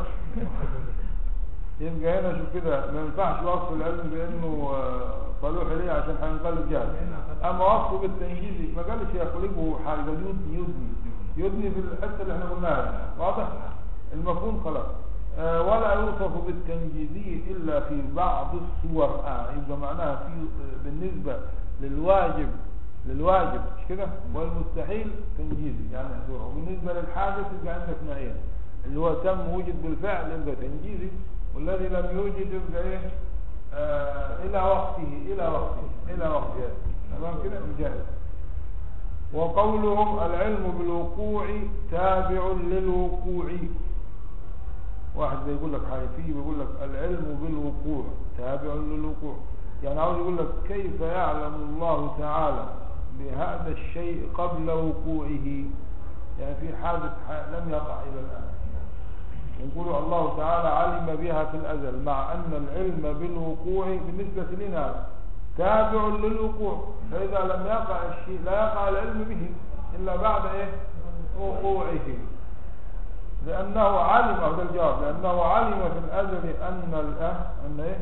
يبقى هنا شوف كده ما ينفعش وصف العلم بانه آه، صالح ليه عشان هينقلب جهل اما وصفه بالتنجيزي ما قالش يقلبه حاجه يدني يدني يدني في الحته اللي احنا قلناها واضح المفهوم خلاص آه، ولا يوصف بالتنجيزي الا في بعض الصور آه يبقى معناها في آه، بالنسبه للواجب للواجب مش كده والمستحيل تنجيزي يعني احذره وبالنسبه للحادث يبقى عندك نوعين اللي هو تم وجد بالفعل يبقى تنجيزي والذي لم يوجد يبقى ايه آه الى وقته الى وقته الى وقته تمام كده جاهز وقولهم العلم بالوقوع تابع للوقوع واحد بيقول لك حاجه فيه بيقول لك العلم بالوقوع تابع للوقوع يعني عاوز يقول لك كيف يعلم الله تعالى بهذا الشيء قبل وقوعه يعني في حادث ح- لم يقع الى الان نقول الله تعالى علم بها في الازل مع ان العلم بالوقوع بالنسبه لنا تابع للوقوع فاذا لم يقع الشيء لا يقع العلم به الا بعد ايه وقوعه لأنه علم هذا الجواب لأنه علم في الأزل أن الأه أن إيه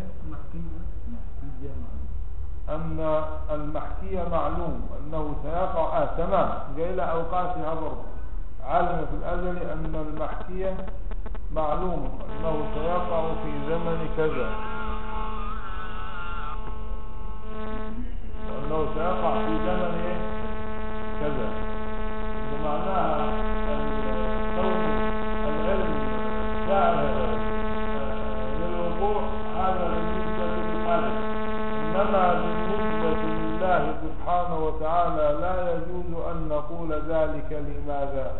أن المحكي معلوم أنه سيقع آه تمام جاء إلى أوقاتها برضه علم في الأزل أن المحكي معلوم أنه سيقع في زمن كذا وأنه سيقع في زمن إيه كذا بمعناها ال- كون العلم سائر للوقوع هذا بالنسبة للحادث إنما بالنسبة لله سبحانه وتعالى لا يجوز أن نقول ذلك لماذا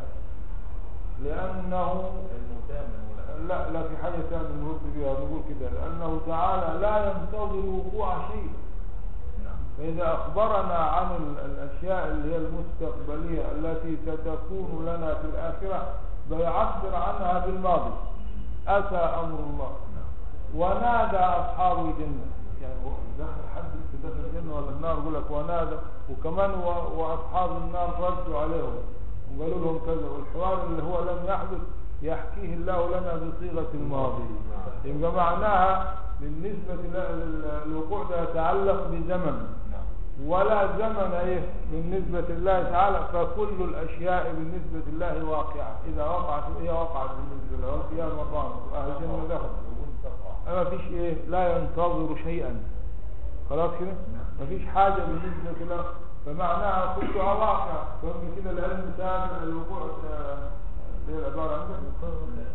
لأنه لا لا في حاجة ثانية نرد بها نقول كده لأنه تعالى لا ينتظر وقوع شيء فإذا أخبرنا عن ال- الأشياء اللي هي المستقبلية التي ستكون لنا في الآخرة بيعبر عنها بالماضي أتى أمر الله ونادى أصحاب الجنة يعني هو دخل حد لسه دخل الجنة ولا النار يقول لك ونادى وكمان و- وأصحاب النار ردوا عليهم وقالوا لهم كذا والحوار اللي هو لم يحدث يحكيه الله لنا بصيغة الماضي يبقى معناها بالنسبة لل- للوقوع ده يتعلق بزمن ولا زمن ايه بالنسبة لله تعالى فكل الاشياء بالنسبة لله واقعة اذا وقعت هي وقعت بالنسبة له والقيامة مقام اهل الجنة دخل اما فيش ايه لا ينتظر شيئا خلاص كده مفيش حاجة بالنسبة له فمعناها كلها واقعة فهم كده العلم تابع الوقوع آه، ايه العبارة عندك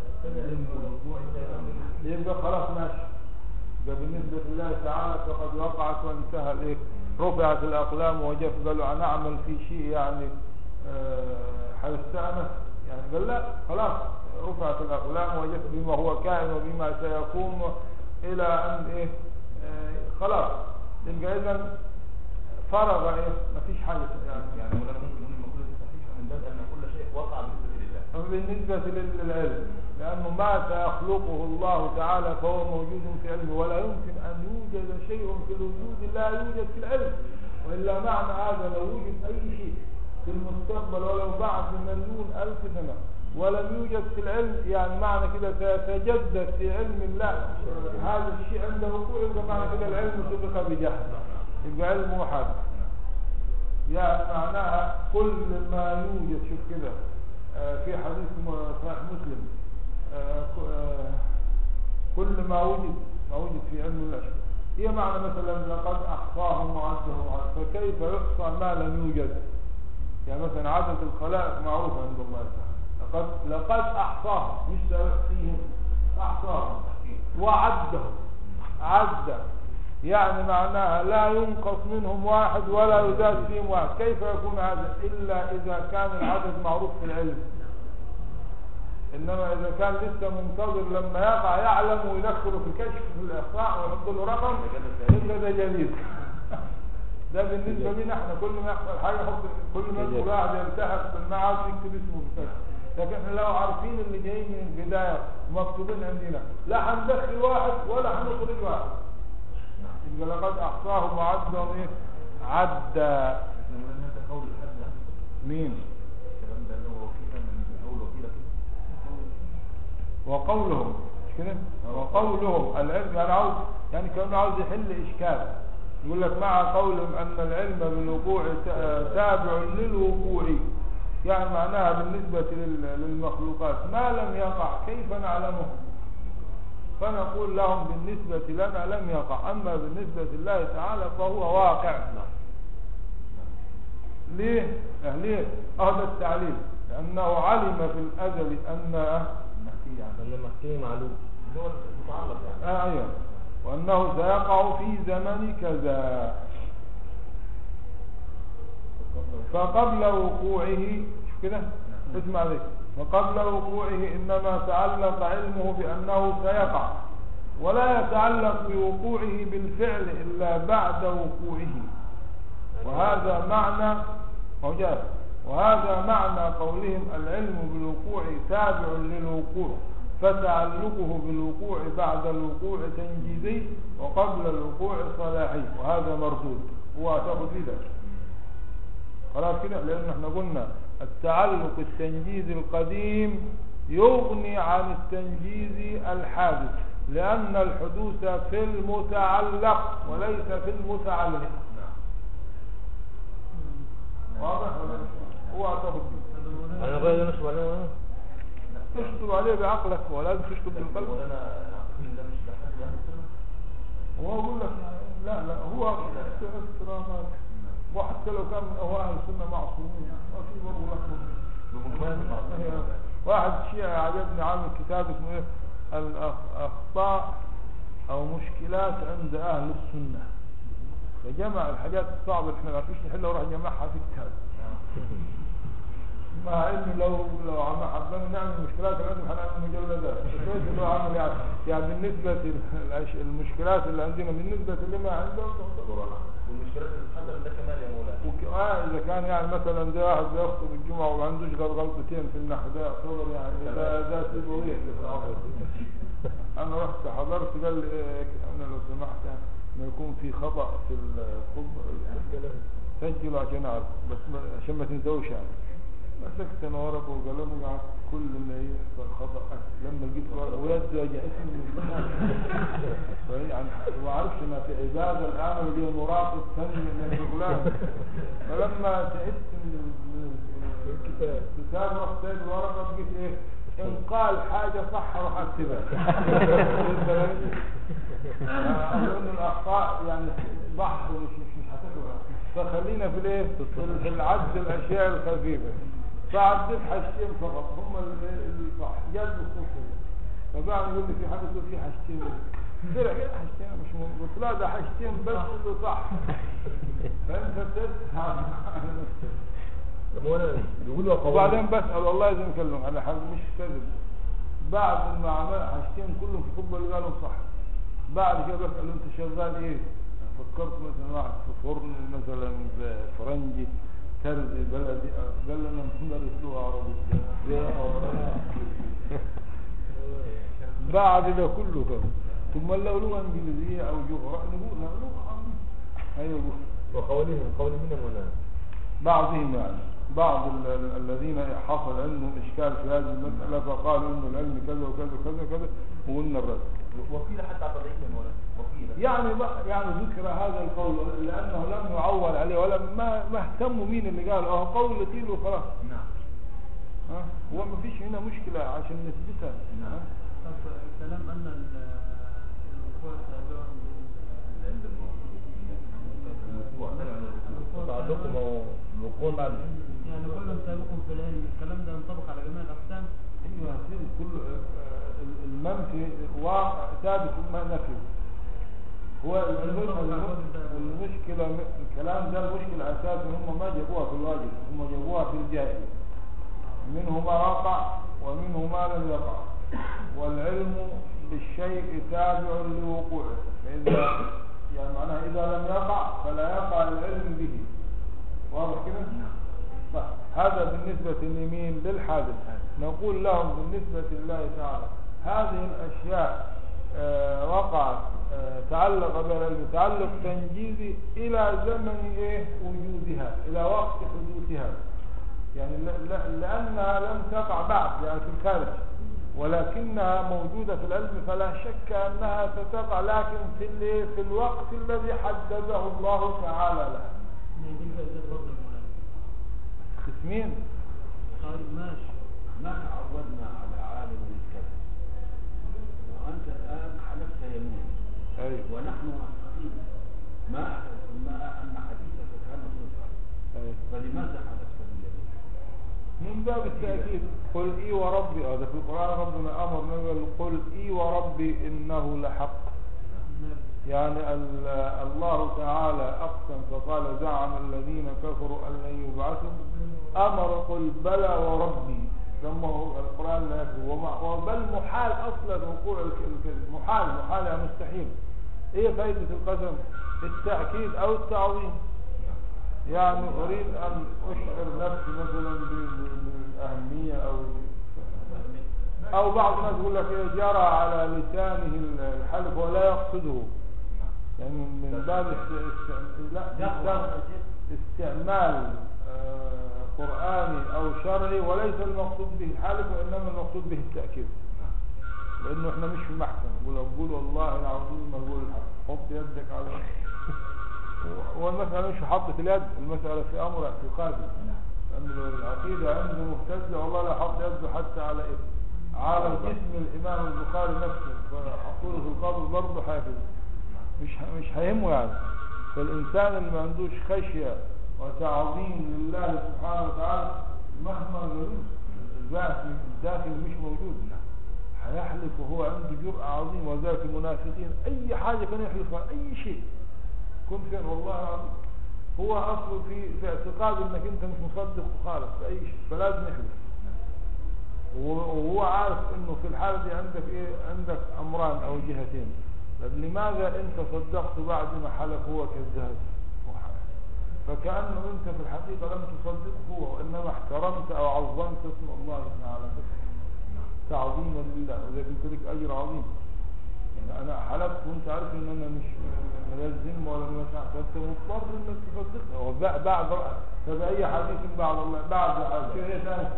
يبقى خلاص ماشي ده بالنسبة لله تعالى فقد وقعت وانتهى الايه رفعت الاقلام وجف قالوا نعمل في شيء يعني آه، هيستأنف يعني قال لا خلاص رفعت الاقلام وجف بما هو كائن وبما سيكون الى ان ايه آه، خلاص يبقى اذا فرغ ايه مفيش حاجة يعني يعني مولانا ممكن نقول المقولة دي صحيحة من باب أن كل شيء وقع بالنسبة لله أما بالنسبة لل- للعلم لأنه ما سيخلقه الله تعالى فهو موجود في علمه ولا يمكن أن يوجد شيء في الوجود لا يوجد في العلم وإلا معنى هذا لو وجد أي شيء في المستقبل ولو بعد مليون ألف سنة ولم يوجد في العلم يعني معنى كده سيتجدد في علم الله هذا الشيء عند وقوعه يبقى معنى كده العلم سبق بجهل يبقى علمه حادث يعني معناها كل ما يوجد شوف كده آه، في حديث م- صحيح مسلم آه، ك- آه، كل ما وجد ما وجد في علم الله شوف. هي معنى مثلا لقد احصاهم وعدهم وعد- فكيف يحصى ما لم يوجد يعني مثلا عدد الخلائق معروف عند الله تعالى لقد لقد احصاهم مش سيحصيهم احصاهم وعدهم عد يعني معناها لا ينقص منهم واحد ولا يزاد فيهم واحد كيف يكون هذا إلا إذا كان العدد معروف في العلم انما اذا كان لسه منتظر لما يقع يعلم ويدخله في الكشف في الاحصاء ويحط له رقم يبقى ده جديد ده بالنسبه لنا احنا كل ما يحصل حاجه يحط كل ما يدخل واحد يلتحق بالمعهد يكتب اسمه في الكشف لكن احنا لو عارفين اللي جايين من البدايه ومكتوبين عندنا لا هندخل واحد ولا هنخرج واحد يبقى لقد احصاهم وعدهم ايه عدى احنا قلنا ان انت قول الحد ده مين الكلام ده اللي هو وكيلا من اول وكيله كده وقولهم مش كده وقولهم العلم يعني عاوز يعني كانه عاوز يحل اشكال يقول لك مع قولهم ان العلم بالوقوع تا- تابع للوقوع يعني معناها بالنسبة لل- للمخلوقات ما لم يقع كيف نعلمه فنقول لهم بالنسبة لنا لم يقع أما بالنسبة لله تعالى فهو واقع ليه؟ آه ليه؟ هذا التعليل لأنه علم في الأزل أن نحكي عن لأن المحكي معلوم اللي هو المتعلق يعني آه أيوة وأنه سيقع في زمن كذا فقبل وقوعه شوف كده اسمع ذلك فقبل وقوعه إنما تعلق علمه بأنه سيقع ولا يتعلق بوقوعه بالفعل إلا بعد وقوعه وهذا معنى وجاء وهذا معنى قولهم العلم بالوقوع تابع للوقوع فتعلقه بالوقوع بعد الوقوع تنجيزي وقبل الوقوع صلاحي وهذا مردود هو تاخذ في ذلك خلاص كده لان احنا قلنا التعلق التنجيزي القديم يغني عن التنجيز الحادث لان الحدوث في المتعلق وليس في المتعلق واضح ولا مش؟ هو تاخذ فيه أنا غير نشرب عليه تشطب عليه بعقلك ولازم تشطب بالقلب وانا عقيل ده مش لحد من اهل السنه هو يقول لك لا لا هو احترامات وحتى لو كان من هو اهل السنه معصومين ما في برضه لحظه بمجمل هي- واحد شيعي عجبني عامل كتاب اسمه ايه الاخطاء او مشكلات عند اهل السنه فجمع الحاجات الصعبه اللي احنا ما عرفناش نحلها وراح جمعها في كتاب مع انه لو لو عم حبينا نعمل مشكلات اللي عندنا هنعمل مجلدات كويس انه هو عامل يعني يعني بالنسبه للأش- المشكلات اللي عندنا بالنسبه لما عندهم تعتبر والمشكلات اللي بتحصل ده كمان يا مولانا وك- آه اذا كان يعني مثلا ده واحد بيخطب الجمعه وما عندوش غير غلطتين في النحو ده يعتبر يعني ده ده سيبويه في العصر. انا رحت حضرت قال لي إيه انا لو سمحت يعني ما يكون في خطا في الخطبه سجلوا عشان اعرف بس ما- عشان ما تنسوش يعني مسكت انا ورقه وقلم وقعدت كل ما يحصل خطا لما جيت ورقه ويده وجع اسمي يعني ما اعرفش ما في عباده الان ولي مراقب فني من الشغلان فلما تعبت من من الكتاب رحت سايب الورقه بقيت ايه ان قال حاجه صح راح اكتبها اظن الاخطاء يعني بحر مش مش مش هتخلص فخلينا في الايه في- في العد الاشياء الخفيفه فعديت حاجتين فقط هم اللي اللي صح جاب الصوفيه فبقى يقول لي في حاجه تقول في حاجتين قلت له ايه حاجتين مش مهم قلت لا ده حاجتين بس اللي صح فانت تفهم مولانا بيقولوا قوانين وبعدين بسأل والله لازم اكلم على حاجة مش كذب بعد ما عمل حاجتين كلهم في الخطبة اللي قالوا صح بعد كده بسأل انت شغال ايه فكرت مثلا واحد في فرن مثلا في فرنجي ترزي بلدي قال لي انا مدرس لغة عربية بعد ده كله كده ثم لو لغة انجليزية او جغرافية نقول لا لغة عربية ايوه وقوانين قوانين من مولانا بعضهم يعني بعض ال- ال- الذين حصل عندهم إشكال في هذه المسألة فقالوا إنه العلم كذا وكذا وكذا وكذا وقلنا الرد وكيلة حتى على ضعيف يا مولانا وكيلة يعني بقى- يعني ذكر هذا القول لأنه لم يعول عليه ولا ما ما اهتموا مين اللي قال أهو قول لطيل وخلاص نعم ها هو ما فيش هنا مشكلة عشان نثبتها نعم. ها؟ طب كلام أن ال- الوقوع تابع عند الوقوع تابع للوقوع بعضكم أو الوقوع بعد يعني كل سابق في العلم الكلام ده ينطبق على جميع الأقسام ايوه يا سيدي كل آه، ال- المنفي واقع ثابت ما نفي هو الم- الم- المشكلة م- الكلام ده المشكلة أساسا هم ما جابوها في الواجب هم جابوها في الجاهل منه ما وقع ومنه ما لم يقع والعلم بالشيء تابع لوقوعه فإذا يعني معناها إذا لم يقع فلا يقع العلم به واضح كده؟ طيب هذا بالنسبة لمين للحادث نقول لهم بالنسبة لله تعالى هذه الأشياء آه، وقعت آه، تعلق بها العلم تعلق تنجيزي إلى زمن إيه وجودها إلى وقت حدوثها يعني ل- ل- لأنها لم تقع بعد يعني في الخارج ولكنها موجودة في العلم فلا شك أنها ستقع لكن في ال- في الوقت الذي حدده الله تعالى لها ما دي فائدة برضه المولانا قسمين طيب ماشي ما تعودنا على عالم الكذب وأنت الآن حلفت يمين أيوه ونحن نستطيع ما ما أن حديثك كان صدقا أيوه فلماذا حلفت باليمين؟ من باب التأكيد قل إي وربي هذا في القرآن ربنا أمر نقول قل إي وربي إنه لحق يعني ال- الله تعالى أقسم فقال زعم الذين كفروا أن لن يبعثوا أمر قل بلى وربي سمه القرآن لا يكذب وما- وبل محال أصلا وقوع الك- الكذب محال محال يعني مستحيل إيه فائدة القسم التأكيد أو التعظيم يعني أريد أن أشعر نفسي مثلا ب- ب- بالأهمية أو أو بعض الناس يقول لك إيه جرى على لسانه الحلف ولا يقصده يعني من باب است... است... لا است... استعمال آه، قرآني أو شرعي وليس المقصود به الحلف وإنما المقصود به التأكيد لأنه إحنا مش في محكمة نقول نقول والله العظيم ما نقول الحق حط يدك على والمسألة مش في حطة اليد المسألة في أمر اعتقادي لأن العقيدة عنده مهتزة والله لا حط يده حتى على إيه على جسم الإمام البخاري نفسه فحطوله في القبر برضه حافظ مش ه- مش هيهمه يعني فالإنسان اللي ما عندوش خشية وتعظيم لله سبحانه وتعالى مهما قالوا الباس الداخل مش موجود هيحلف وهو عنده جرأة عظيمة وذلك المنافقين أي حاجة كان يحلفها أي شيء كن فين والله العظيم هو أصله في في اعتقاد انك انت مش مصدق وخالف في اي شيء فلازم يحلف وهو عارف انه في الحالة دي عندك ايه عندك امران او جهتين طب لماذا انت صدقت بعد ما حلف هو كذاب فكأنه انت في الحقيقة لم تصدقه هو وانما احترمت او عظمت اسم الله تعالى تعظيما لله وذلك قلت لك اجر عظيم يعني انا حلفت وانت عارف ان انا مش ملزم ولا مش عارف فانت مضطر انك تصدقها وبعد بعد فبأي حديث بعد الله بعد كده ايه ثاني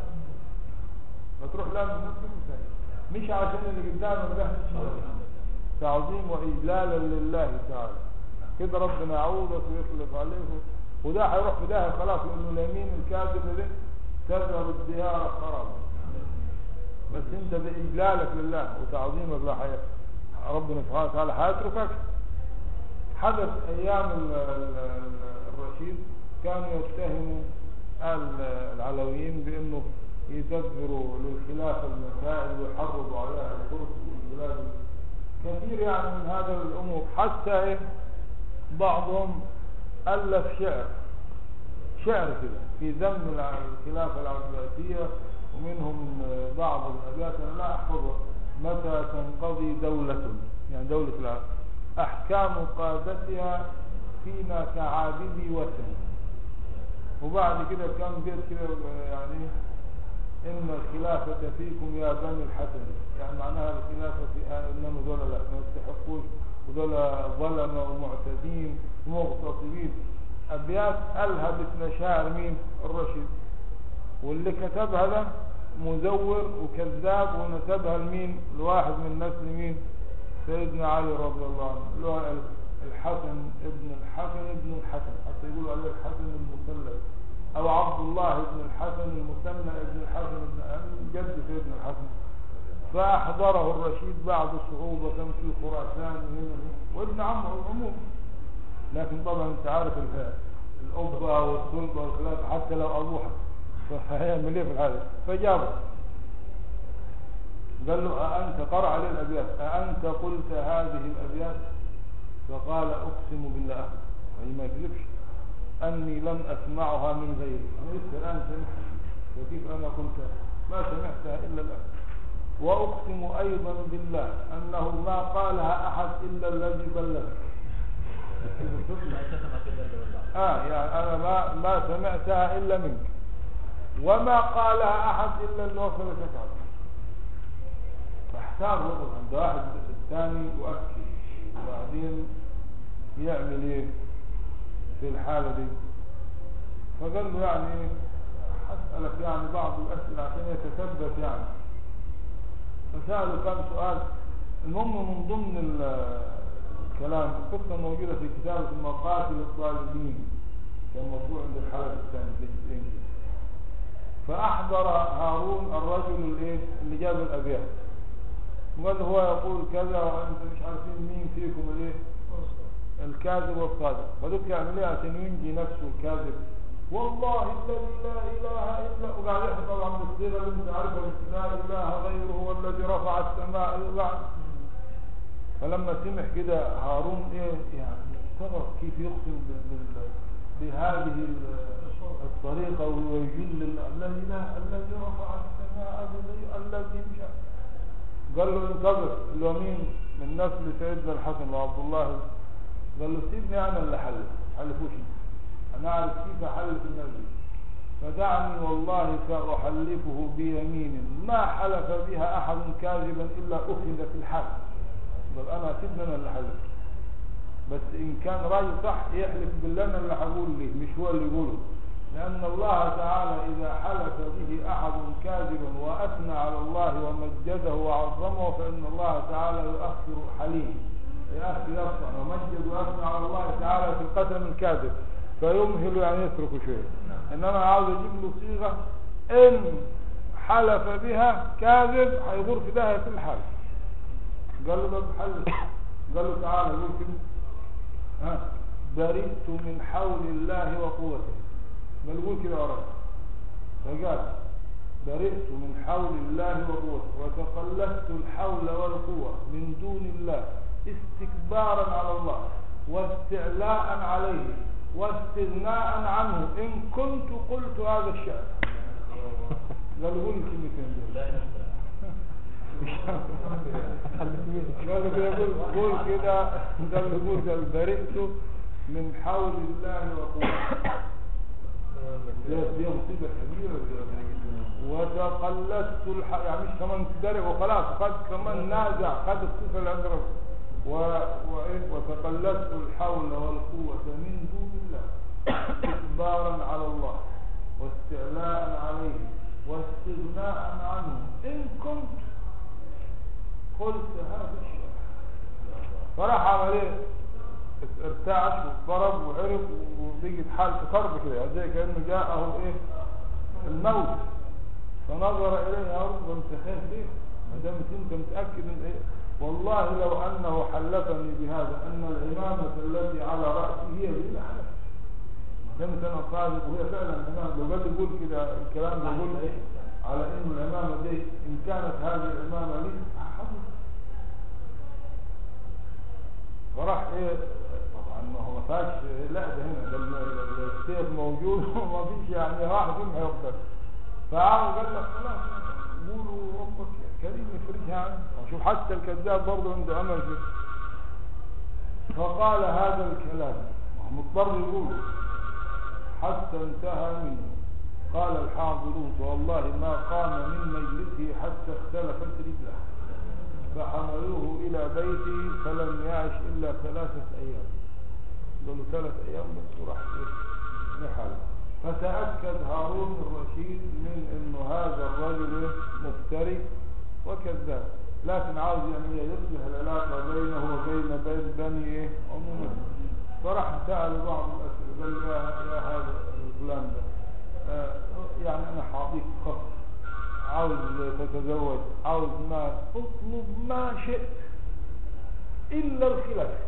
فتروح لا مش عشان اللي قدامك ده تعظيم واجلالا لله تعالى كده ربنا يعوضك ويخلف عليك وده هيروح في داهيه خلاص لانه اليمين الكاذب ده تذهب الديار خرابا بس انت باجلالك لله وتعظيمك لحياة ربنا سبحانه وتعالى هيتركك حدث ايام ال- ال- ال- الرشيد كانوا يتهموا ال- العلويين بانه يدبروا للخلافه المسائل ويحرضوا عليها الفرس والبلاد كثير يعني من هذا الامور حتى إيه بعضهم الف شعر شعر كده في ذم الع- الخلافه العباسيه ومنهم آه، بعض الابيات انا لا احفظها متى تنقضي دولة يعني دولة العرب احكام قادتها فينا كعابدي وثن وبعد كده كان بيت كده آه، يعني ان الخلافة فيكم يا بني الحسن يعني معناها الخلافة في آه انما دول لا ما يستحقوش ودول ظلمة ومعتدين ومغتصبين ابيات الهبت مشاعر مين الرشيد واللي كتبها ده مزور وكذاب ونسبها لمين لواحد من نسل مين سيدنا علي رضي الله عنه اللي هو الحسن ابن الحسن ابن الحسن حتى يقولوا عليه الحسن المثلث او عبد الله ابن الحسن المثنى ابن الحسن ابن جد سيدنا الحسن فاحضره الرشيد بعد صعوبة في خراسان هنا وابن عمه العموم لكن طبعا انت عارف ال- الأبة والسلطة والخلافة حتى لو أبوها فهيعمل ايه في الحالة فجابه قال له أأنت قرأ عليه الأبيات أأنت قلت هذه الأبيات فقال أقسم بالله وهي ما يكذبش أني لم أسمعها من غيري أنا لسه الآن سمعها وكيف أنا قلتها ما سمعتها إلا الآن وأقسم أيضا بالله أنه ما قالها أحد إلا الذي بلغ آه يعني أنا ما ما سمعتها إلا منك وما قالها أحد إلا اللي وصلتك عنه فاحتار وضع عند واحد الثاني يؤكد وبعدين يعمل ايه في الحالة دي فقال له يعني هسألك يعني بعض الأسئلة عشان يتثبت يعني فسأله كم سؤال المهم من ضمن ال- الكلام القصة موجودة في كتاب مقاتل الطالبين كان موضوع عند الحلقة الثانية في الجزئين كده. فأحضر هارون الرجل الايه اللي جاب الأبيات وقال له هو يقول كذا وأنت مش عارفين مين فيكم الايه الكاذب والصادق فذوك يعمل ايه عشان ينجي نفسه الكاذب والله الذي لا اله الا وقاعد يحكي طبعا بالصيغه اللي انت عارفها لا اله غيره هو الذي رفع السماء وقعد فلما سمع كده هارون ايه يعني استغرب كيف يقسم بال- بال- بهذه ال- الطريقه ويجل ال- الذي لا الذي رفع السماء الذي- الذي مش عارف. قال له انتظر اللي هو مين من نسل سيدنا الحسن وعبد الله قال له سيبني انا اللي حلف حلفوش انت. انا اعرف كيف احلف النبي فدعني والله ساحلفه بيمين ما حلف بها احد كاذبا الا اخذ في الحلف قال انا سيبني انا اللي حلف بس ان كان راجل صح يحلف بالله انا اللي هقول ليه مش هو اللي يقوله لأن الله تعالى إذا حلف به أحد كاذبا وأثنى على الله ومجده وعظمه فإن الله تعالى يؤخر حليم يأخر يصنع ومجد ويثنى على الله تعالى في القسم الكاذب فيمهل يعني يترك شيء إنما عاوز يجيب له صيغة إن حلف بها كاذب هيغور في داهية في الحال قال له ده بحلف قال له تعالى قول كده ها برئت من حول الله وقوته قال قول كده وراك فقال برئت من حول الله وقوته وتقلدت الحول والقوة من دون الله استكبارا على الله واستعلاء عليه واستغناء عنه إن كنت قلت هذا الشعر قال قول الكلمتين دول قال له كده قول قول كده قال له قول قال برئت من حول الله وقوته دي دي مصيبة كبيرة دي. وتقلدت الح... يعني مش كمان تدرع وخلاص قد كمان نازع قد الصفة اللي عند ربك و... وإيه؟ وتقلدت الحول والقوة من دون الله استكبارا على الله واستعلاء عليه واستغناء عنه إن كنت قلت هذا الشيء فراح عمل ايه ارتعش واضطرب وعرف وبيجي حال في كرب كده يعني زي كانه جاءه ايه الموت فنظر اليه هارون وانت خايف ليه ما دام انت متاكد ان ايه والله لو انه حلفني بهذا ان الامامه التي على راسي هي اللي لا حلف ما دام انا قاذب وهي فعلا الامامه لو قال يقول كده الكلام ده يقول على ان الامامه دي ان كانت هذه الامامه لي حضر فراح ايه طبعا ما هو ما فيهاش لا ده هنا ده ال- ال- السيف موجود وما فيش يعني راح فين هيقدر فعمل قال لك خلاص قولوا ربك كريم يفرجها عنه شوف حتى الكذاب برضه عنده امل فيه فقال هذا الكلام وهو مضطر يقوله حتى انتهى منه قال الحاضرون والله ما قام من مجلسه حتى اختلفت رجله فحملوه إلى بيته فلم يعش إلا ثلاثة أيام قالوا ثلاث أيام بس وراح نحل فتأكد هارون الرشيد من أنه هذا الرجل مفتري وكذاب لكن عاوز يعني يصلح العلاقة بينه وبين بين بني عموما فراح سأل بعض الأسئلة قال له يا, يا هذا الفلان ده آه، يعني أنا حاضيك خط عاوز تتزوج عاوز مال اطلب ما شئت إلا الخلاف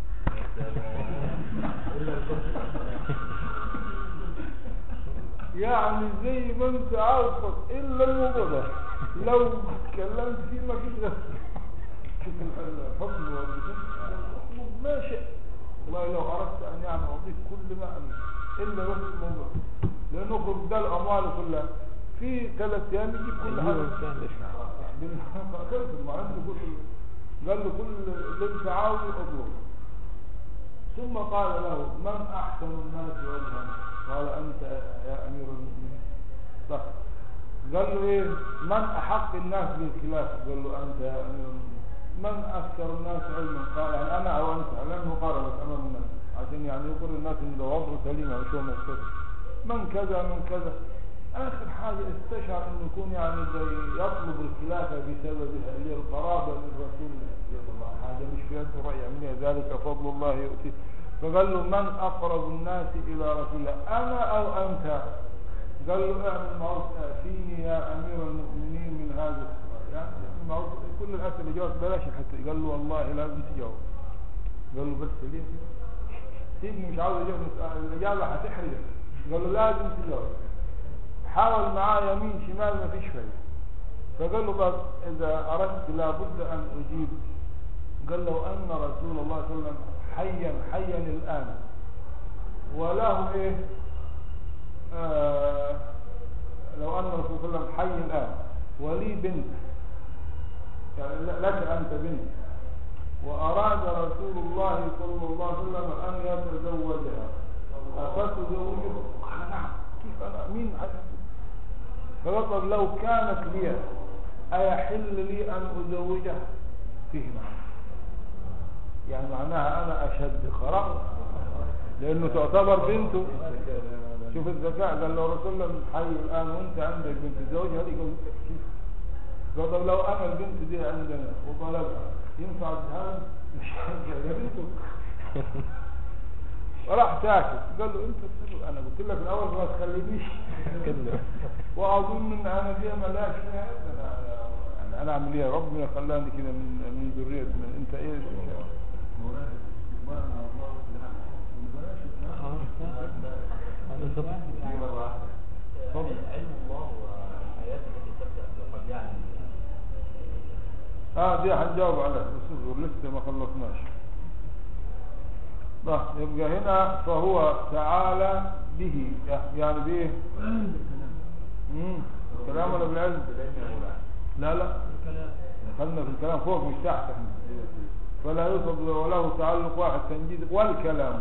يعني زي ما انت عاوز خط إلا الموضوع ده لو اتكلمت فيه ما فيش غير شوف الحكم والبسم اطلب ما شئت والله لو أردت أن يعني أعطيك كل ما أملك إلا بس الموضوع لأنه خد ده الأموال كلها في ثلاث ايام يجيب كل أيوة، حاجه سهل. خلص ما عنده كل قال له كل اللي انت عاوزه اطلبه ثم قال له من احسن الناس وجها قال انت يا امير المؤمنين صح قال له ايه من احق الناس بالخلاف قال له انت يا امير المؤمنين من اكثر الناس علما قال يعني انا او انت لانه قال بس امام الناس عشان يعني يقول الناس ان ده وضعه سليم او شو مختلف من كذا من كذا اخر حاجه استشعر انه يكون يعني زي يطلب الخلافه بسببها هي القرابه للرسول صلى الله عليه وسلم حاجه مش في يده راي يعملها ذلك فضل الله يؤتيه فقال له من اقرب الناس الى رسول الله انا او انت قال له اعمل معروف اتيني يا امير المؤمنين من هذا السؤال يعني اعمل معروف كل الاسئله جاوب بلاش الحته قال له والله لازم تجاوب قال له بس ليه كده؟ سيبني مش عاوز اجاوب السؤال، الاجابه هتحرجك قال له لازم تجاوب حاول معاه يمين شمال ما فيش فايده فقال له بس اذا اردت لابد ان اجيب قال له ان رسول الله صلى الله عليه وسلم حيا حيا الان وله ايه آه لو ان رسول الله صلى الله عليه وسلم حي الان ولي بنت يعني ل- لك انت بنت واراد رسول الله صلى الله عليه وسلم ان يتزوجها افتزوجه قال نعم كيف انا مين فقال لو كانت لي ايحل لي ان ازوجها فيه معنى يعني معناها انا اشد خلاص لانه تعتبر بنته شوف الذكاء قال له رسول الله حي الان وانت عندك بنت تزوجها دي قال كيف قال طب لو انا البنت دي عندنا وطلبها ينفع الجهاز مش هينفع ده بنته وراح ساكت قال له انت السر انا قلت لك الاول ما تخلينيش كده. واظن ان انا دي ملاش فيها انا يعني انا اعمل ايه ربنا خلاني كده من من ذريه من انت ايه خلاص هذا صبر اتفضل. علم الله والآيات التي تبدأ بقد يعلم اه دي هنجاوب عليها بس اصبر لسه ما خلصناش طيب يبقى هنا فهو تعالى به يعني بايه امم كلام ولا بالعلم لا لا الكلام خلنا في الكلام فوق مش تحت احنا فلا يوصف وله تعلق واحد تنجيد والكلام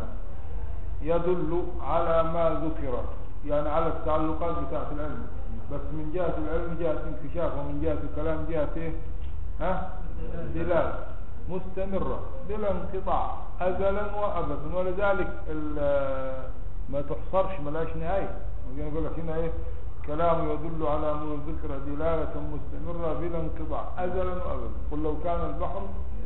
يدل على ما ذكر يعني على التعلقات بتاعت العلم بس من جهة العلم جهة انكشاف ومن جهة الكلام جهة ايه ها دلالة مستمرة بلا انقطاع أزلا وأبدا ولذلك ال- ما تحصرش ملاش نهاية وزي يقول لك هنا ايه كلام يدل على أمور الذكر دلالة مستمرة بلا انقطاع أزلا وأبدا قل لو كان البحر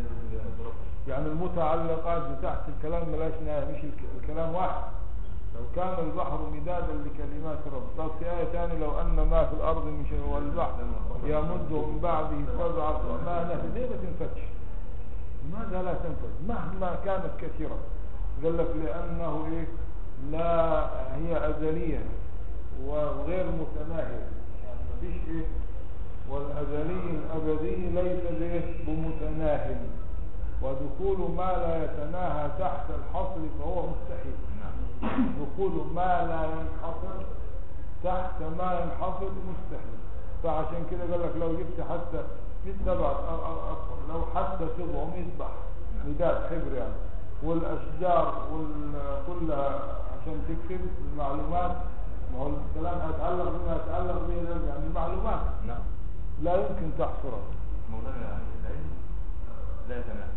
يعني المتعلقات بتاعت الكلام ملاش نهاية مش الك- الكلام واحد لو كان البحر مدادا لكلمات رب طب في آية ثانية لو أن ما في الأرض من شيء والبحر يمد من بعده سبعة ما نهر ليه ما تنفتش لماذا لا تنفذ مهما كانت كثيرة قال لك لأنه إيه لا هي أزلية وغير متناهية يعني ما فيش إيه والأزلي الأبدي ليس به بمتناهي ودخول ما لا يتناهى تحت الحصر فهو مستحيل دخول ما لا ينحصر تحت ما ينحصر مستحيل فعشان كده قال لك لو جبت حتى 100 نبات أو أو أكثر لو حتى 700 بحر مداد حبر يعني والأشجار وكلها عشان تكتب المعلومات ما هو الكلام هيتعلق بما يتعلق به يعني المعلومات نعم لا يمكن تحصرها مولانا يعني العلم لا يتناهى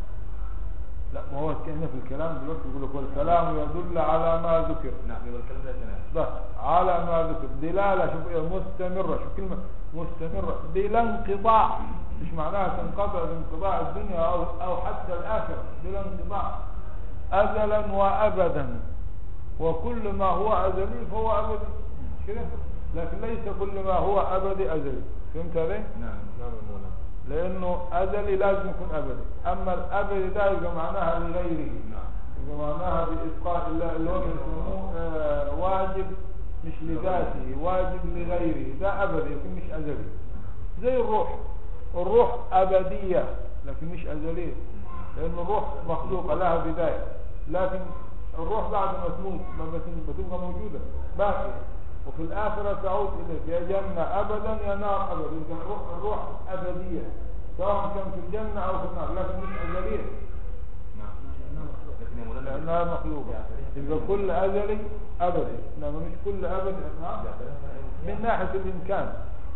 لا ما هو كأنه في الكلام دلوقتي يقول لك والكلام يدل على ما ذكر نعم يبقى الكلام لا يتناهى بس على ما ذكر دلالة شوف إيه مستمرة شوف كلمة مستمرة بلا انقطاع مش معناها تنقطع بانقطاع الدنيا أو, أو حتى الآخرة بلا انقطاع أزلا وأبدا وكل ما هو أزلي فهو أبدي مش كده لكن ليس كل ما هو أبدي أزلي فهمت علي؟ نعم نعم يا مولانا لأنه أزلي لازم يكون أبدي أما الأبدي ده يبقى معناها لغيره نعم يبقى معناها بإسقاط الله اللي هو بيسموه آه، واجب مش لذاته واجب لغيره ده أبدي لكن مش أزلي زي الروح الروح أبدية لكن مش أزلية لأن الروح مخلوقة لها بداية لكن الروح بعد ما تموت ما بت- بتبقى موجودة باقية وفي الآخرة تعود إليك يا جنة أبدا يا نار أبدا يمكن الروح, الروح أبدية سواء كان في الجنة أو في النار لكن مش أزلية نعم لكن يا مولانا لأنها مخلوقة يبقى كل أزلي أبدي إنما مش كل أبدي نعم من ناحية الإمكان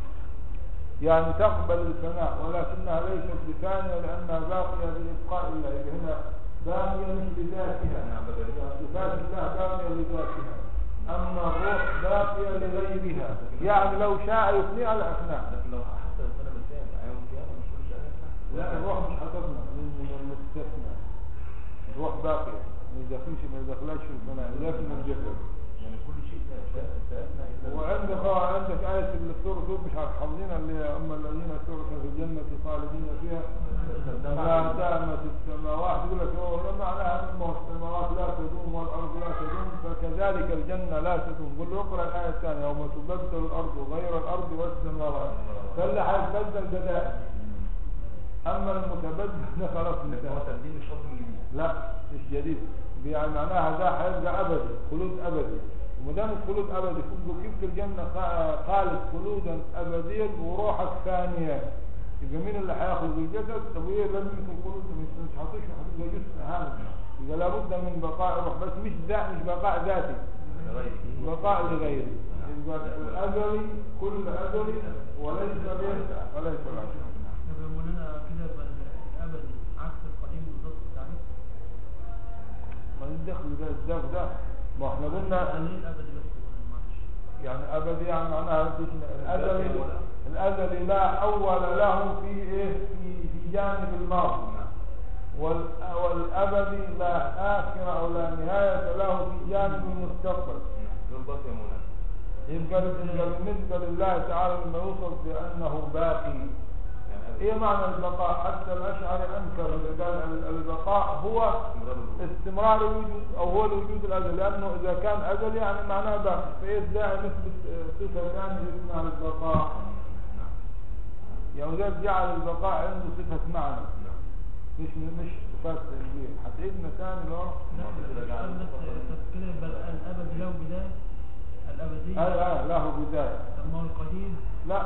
يعني تقبل الفناء ولكنها ليست بثانية لأنها باقية بإبقاء الله يبقى هنا باقية مش بذاتها نعم بدل صفات الله باقية لذاتها أما الروح باقية لغيرها يعني لو شاء يفنيها لأفناها لكن لو حتى لو كان بالكامل يوم القيامة مش كل شيء هيفنى. لا الروح مش هتفنى من المستثنى الروح باقية ما يدخلش ما يدخلش في الفناء لكن الجسد يعني كل شيء سيفنى- سيفنى إلا وعندك اه عندك آية اللي في سورة هود مش عارف حافظينها اللي هي أما الذين سورة في الجنة خالدين فيها ما دامت السماوات يقول لك هو ده معناها أن السماوات لا تدوم والأرض لا تدوم فكذلك الجنة لا تدوم قل له اقرأ الآية الثانية يوم تبدل الأرض غير الأرض والسماوات فاللي هيتبدل ده دائم أما المتبدل ده خلاص لكن هو انتهى تبديل مش قصد من جديد لا مش جديد يعني معناها ده هيبقى ابدي خلود ابدي وما دام الخلود ابدي فوق كيف في الجنه خا- خالد خلودا ابديا وروحك ثانيه يبقى مين اللي هياخذ الجسد طب ايه لازم يكون خلود مش مش هتشرح هتبقى جسم هامش يبقى لابد من بقاء الروح بس مش ذات مش بقاء ذاتي لغيره بقاء لغيره يبقى الازلي كل ازلي وليس غير وليس العشر طب يا مولانا كده يبقى الابدي عكس القديم بالظبط في التعريف ما الدخل ده الدخل ده ما احنا قلنا يعني ايه الابدي بس يا مولانا؟ معلش يعني أبدي يعني معناها مفيش الأزلي الأزلي لا أول له في إيه في في جانب الماضي وال- والأبدي لا آخر أو لا نهاية له في جانب المستقبل دول بس يا مولانا يبقى يبقى بالنسبة لله تعالى لما يوصف بأنه باقي يعني إيه معنى البقاء حتى الأشعري أنكر قال ال- البقاء هو استمرار الوجود. استمرار الوجود أو هو الوجود الأزلي لأنه إذا كان أزلي يعني معناه باقي فإيه الداعي نثبت آه، صفة ثانية اسمها البقاء نعم يعني ذلك جعل البقاء عنده صفة معنى نعم مش مش صفات تشبيه هتعيدنا ثاني لو لا كده لا جعل بس طب كده يبقى الابدي له بدايه الابديه آه آه له بداية طب ما هو القديم لا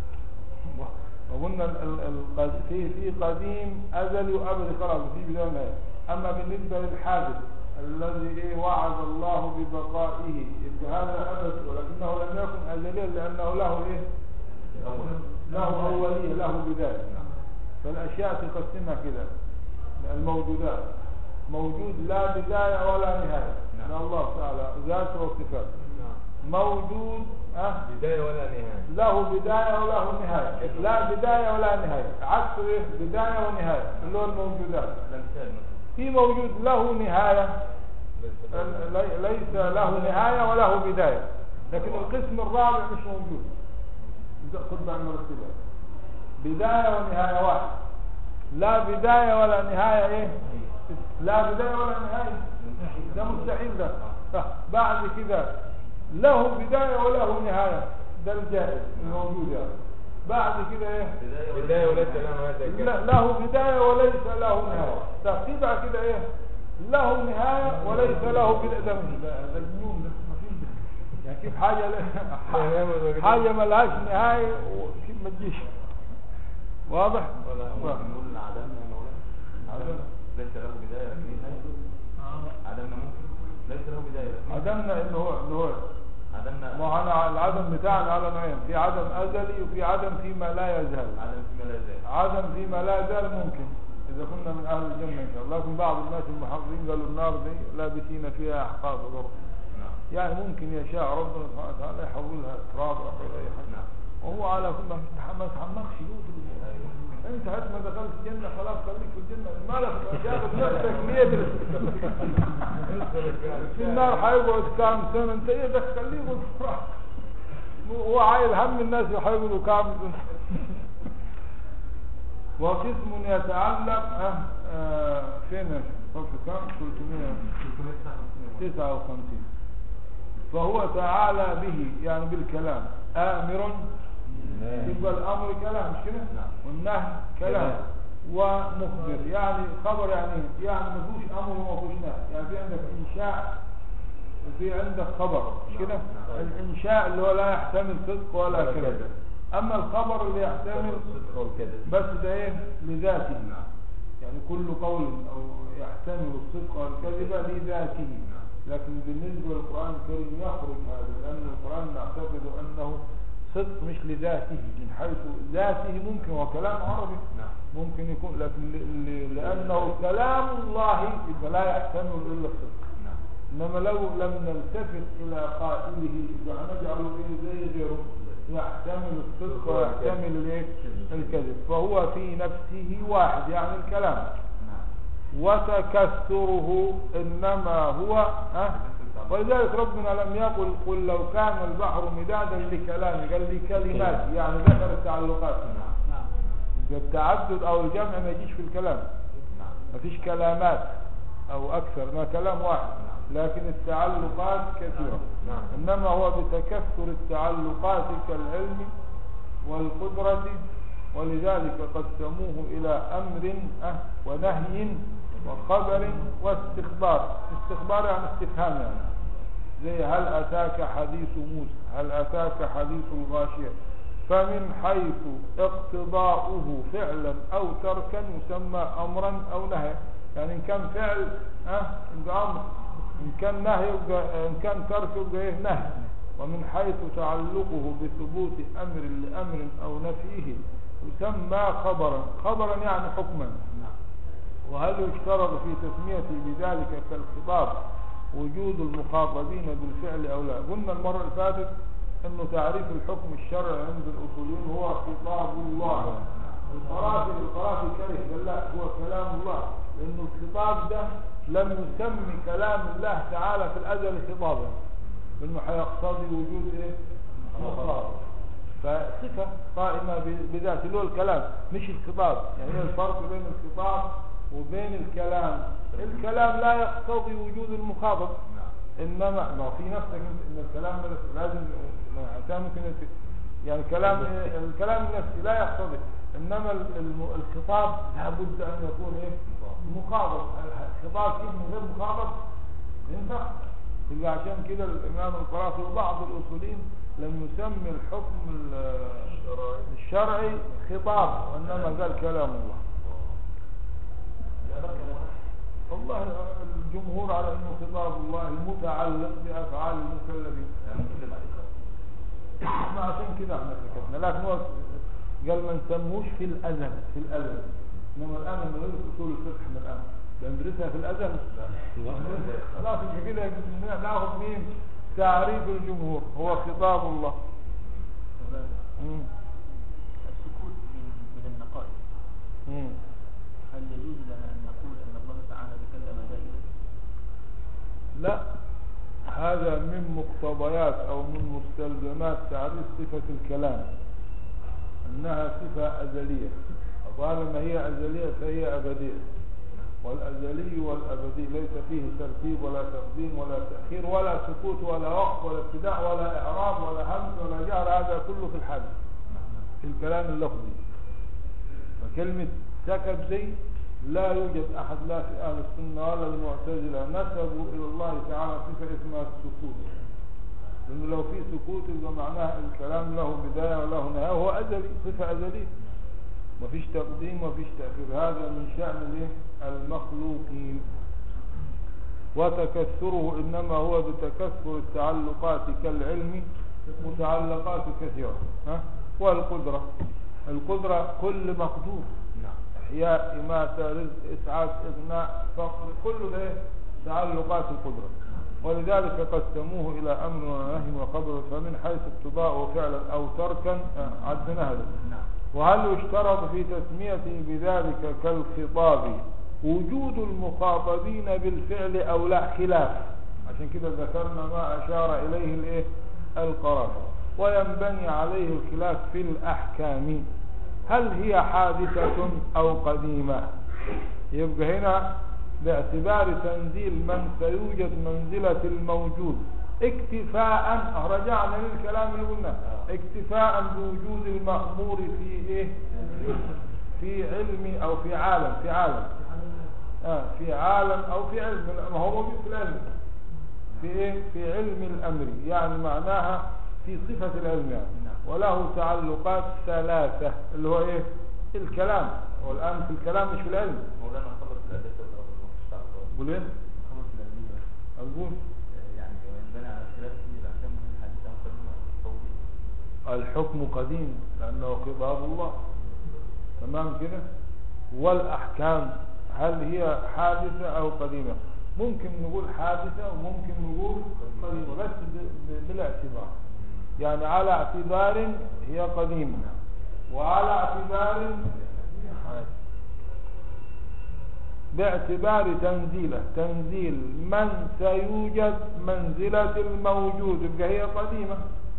وقلنا ال- ال- القد- في في قديم ازلي وابدي خلاص في بدايه ونهايه اما بالنسبه للحادث الذي إيه وعد الله ببقائه يبقى هذا ابد ولكنه لم يكن ازليا لانه له ايه أول له اوليه له بدايه فالاشياء تقسمها كده الموجودات موجود لا بدايه ولا نهايه نعم. ده الله تعالى ذاته وصفاته موجود أه بداية ولا نهاية له بداية وله نهاية لا بداية ولا نهاية عكس ايه بداية ونهاية اللي هو الموجودات الأمثال مثلا في موجود له نهاية ال- لي- ليس له نهاية وله بداية لكن القسم الرابع مش موجود خد بقى المرتبات بداية ونهاية واحد لا بداية ولا نهاية ايه لا بداية ولا نهاية ده مستحيل ده طيب، بعد كده له بداية وله نهاية ده الجائز الموجود يعني بعد كده ايه بداية بداية وليس لها هذا لا- الكلام له بداية وليس له نهاية طب تبع كده ايه له نهاية وليس له بداية ده مش ده ده جنون ده مفيش ده. يعني كيف حاجة ل- حاجة ملهاش نهاية وكيف ما تجيش واضح؟ ولا واضح. ممكن نقول إن عدمنا يا مولانا عدم ليس له بداية لكن ليه نهاية اه عدمنا ممكن ليس له بداية لكن عدمنا ان هو ان هو عدمنا ما هو انا العدم بتاعنا على نوعين في عدم ازلي وفي عدم فيما لا يزال عدم فيما لا يزال عدم فيما لا يزال ممكن اذا كنا من اهل الجنه ان شاء الله لكن بعض الناس المحافظين قالوا النار دي لابسين فيها احقاب وضرب نعم يعني ممكن يشاء ربنا سبحانه وتعالى يحولها تراب او غير اي حاجه نعم وهو على كل ما ما تحمقش يوم في الموضوع. أيوه انت حتى ما دخلت الجنه خلاص خليك في الجنه مالك شاغل نفسك ليه يدرس في النار هيقعد كام سنه انت ايه ده خليه يقعد براحته. هو عايل هم الناس هيقعدوا كام سنه وقسم يتعلق آه آه فين يا شيخ؟ صفحه كام 359 فهو تعالى به يعني بالكلام آمر يبقى الامر كلام مش كده نعم. والنهي كلام ومخبر يعني خبر يعني إيه؟ يعني ما فيهوش امر وما فيهوش نهي يعني في عندك انشاء وفي عندك خبر مش كده الانشاء اللي هو لا يحتمل صدق ولا ولا كذب كذب. اما الخبر اللي يحتمل الصدق والكذب بس ده ايه لذاته يعني كل قول او يحتمل الصدق والكذب لذاته لكن بالنسبة للقرآن الكريم يخرج هذا لأن القرآن نعتقد أنه صدق مش لذاته من حيث ذاته ممكن هو كلام عربي نعم. ممكن يكون لكن ل- ل- لأنه كلام الله يبقى لا يحتمل إلا الصدق نعم إنما لو لم نلتفت إلى قائله يبقى هنجعله إيه زي غيره يحتمل الصدق ويحتمل الإيه؟ الكذب فهو في نفسه واحد يعني الكلام نعم وتكثره إنما هو أه؟ ولذلك ربنا لم يقل قل لو كان البحر مدادا لكلامي قال لي كلمات يعني ذكر التعلقات نعم يبقى التعدد أو الجمع ما يجيش في الكلام ما فيش كلامات أو أكثر ما كلام واحد لكن التعلقات كثيرة نعم. إنما هو بتكثر التعلقات كالعلم والقدرة ولذلك قسموه إلى أمر أه ونهي وخبر واستخبار استخبار يعني استفهام يعني زي هل أتاك حديث موسى هل أتاك حديث الغاشية فمن حيث اقتضاؤه فعلا أو تركا يسمى أمرا أو نهيا يعني إن كان فعل أه يبقى أمر إن كان نهي يبقى إن كان ترك يبقى إيه نهي ومن حيث تعلقه بثبوت أمر لأمر أو نفيه يسمى خبرا خبرا يعني حكما وهل يشترط في تسميته بذلك كالخطاب وجود المخاطبين بالفعل أو لا قلنا المرة اللي فاتت أنه تعريف الحكم الشرعي عند الأصوليين هو خطاب الله القرافي القرافي كره قال لا هو كلام الله لأن الخطاب ده لم يسمي كلام الله تعالى في الأزل خطابا لأنه هيقتضي وجود إيه؟ مخاطب فصفة قائمة ب- بذات اللي هو الكلام مش الخطاب يعني ايه الفرق بين الخطاب وبين الكلام الكلام لا يقتضي وجود المخاطب انما ما في نفسك انت ان الكلام ده لازم ما عشان ممكن انت يعني كلام الكلام النفسي لا يقتضي انما ال- الم- الخطاب لابد ان يكون ايه مخاطب الخطاب كده من غير مخاطب ينفع يبقى عشان كده الامام القرافي وبعض الاصوليين لم يسمي الحكم ال- الشرعي خطاب وانما قال كلام الله والله الجمهور على انه خطاب الله المتعلق بافعال المكلفين يعني مسلم عليك ما عشان كده احنا سكتنا لكن هو قال ما نسموش في الازل في الازل انما الان لما ندرس اصول الفقه من الان بندرسها في الازل خلاص يبقى كده ناخذ مين تعريف الجمهور هو خطاب الله مم. السكوت من من النقائص مم. هل يجوز لنا أن نقول أن الله تعالى تكلم دائما؟ لا هذا من مقتضيات او من مستلزمات تعريف صفة الكلام انها صفة ازلية طالما هي ازلية فهي ابدية والازلي والابدي ليس فيه ترتيب ولا تقديم ولا تأخير ولا سكوت ولا وقف ولا ابتداء ولا اعراب ولا همز ولا جهر هذا كله في الحدث في الكلام اللفظي فكلمة سكت دي لا يوجد أحد لا في أهل السنة ولا المعتزلة نسبوا إلى الله تعالى صفة اسمها السكوت لأنه لو في سكوت يبقى معناها الكلام له بداية وله نهاية وهو أزلي صفة أزلية مفيش تقديم مفيش تأخير هذا من شأن الإيه؟ المخلوقين وتكثره إنما هو بتكثر التعلقات كالعلم متعلقات كثيرة ها؟ والقدرة القدرة كل مقدور نعم إحياء إماتة رزق إسعاد إغناء فقر كل ده تعلقات القدرة ولذلك قسموه إلى أمر ونهي وخبر فمن حيث اقتضاء فعلا أو تركا آه، عدنا هذا نعم وهل يشترط في تسميته بذلك كالخطاب وجود المخاطبين بالفعل أو لا خلاف عشان كده ذكرنا ما أشار إليه الإيه القرار وينبني عليه الخلاف في الأحكام هل هي حادثة أو قديمة يبقى هنا باعتبار تنزيل من سيوجد منزلة الموجود اكتفاء رجعنا للكلام اللي قلنا اكتفاء بوجود المأمور في ايه في علم او في عالم في عالم آه في عالم او في علم ما هو موجود في العلم في ايه في علم الامر يعني معناها في صفة العلم يعني وله تعلقات ثلاثة اللي هو ايه الكلام والان في الكلام مش في العلم مولانا خلص الأدلة الأول مش تعرف قول ايه خلص الأدلة اقول يعني وينبني على خلاف في الأحكام من الحديث عن قديمة التوضيح الحكم قديم لأنه خطاب الله تمام كده والأحكام هل هي حادثة أو قديمة ممكن نقول حادثة وممكن نقول قديمة بس ب- ب- بالاعتبار يعني على اعتبار هي قديمة وعلى اعتبار حادثة باعتبار تنزيله تنزيل من سيوجد منزلة الموجود يبقى هي قديمة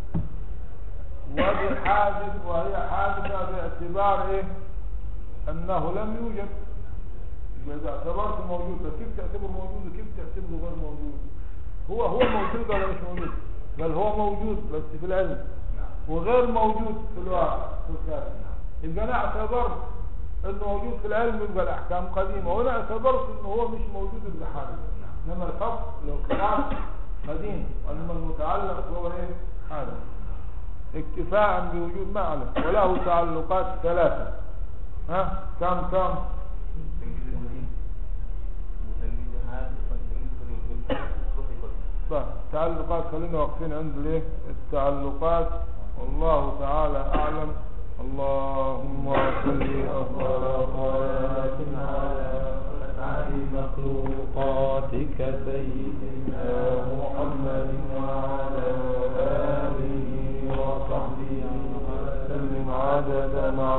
وهي حادث وهي حادثة باعتبار ايه انه لم يوجد يبقى اذا اعتبرت موجود فكيف تعتبر موجود وكيف تعتبره غير موجود هو هو موجود ولا مش موجود بل هو موجود بس في العلم وغير موجود في الواقع في الخارج يبقى انا اعتبرت انه موجود في العلم يبقى الاحكام قديمه وانا اعتبرت انه هو مش موجود يبقى حادث انما الحكم لو كلام قديم انما المتعلق هو ايه حادث اكتفاء بوجود معلم وله تعلقات ثلاثة ها كم كم تنجيز الدين وتنجيز هذا وتنجيز كل روحي كله طيب تعلقات خلينا واقفين عند الايه التعلقات والله تعالى اعلم اللهم صل افضل صلاه على أسعد مخلوقاتك سيدنا محمد وعلى آله وصحبه وسلم عدد ما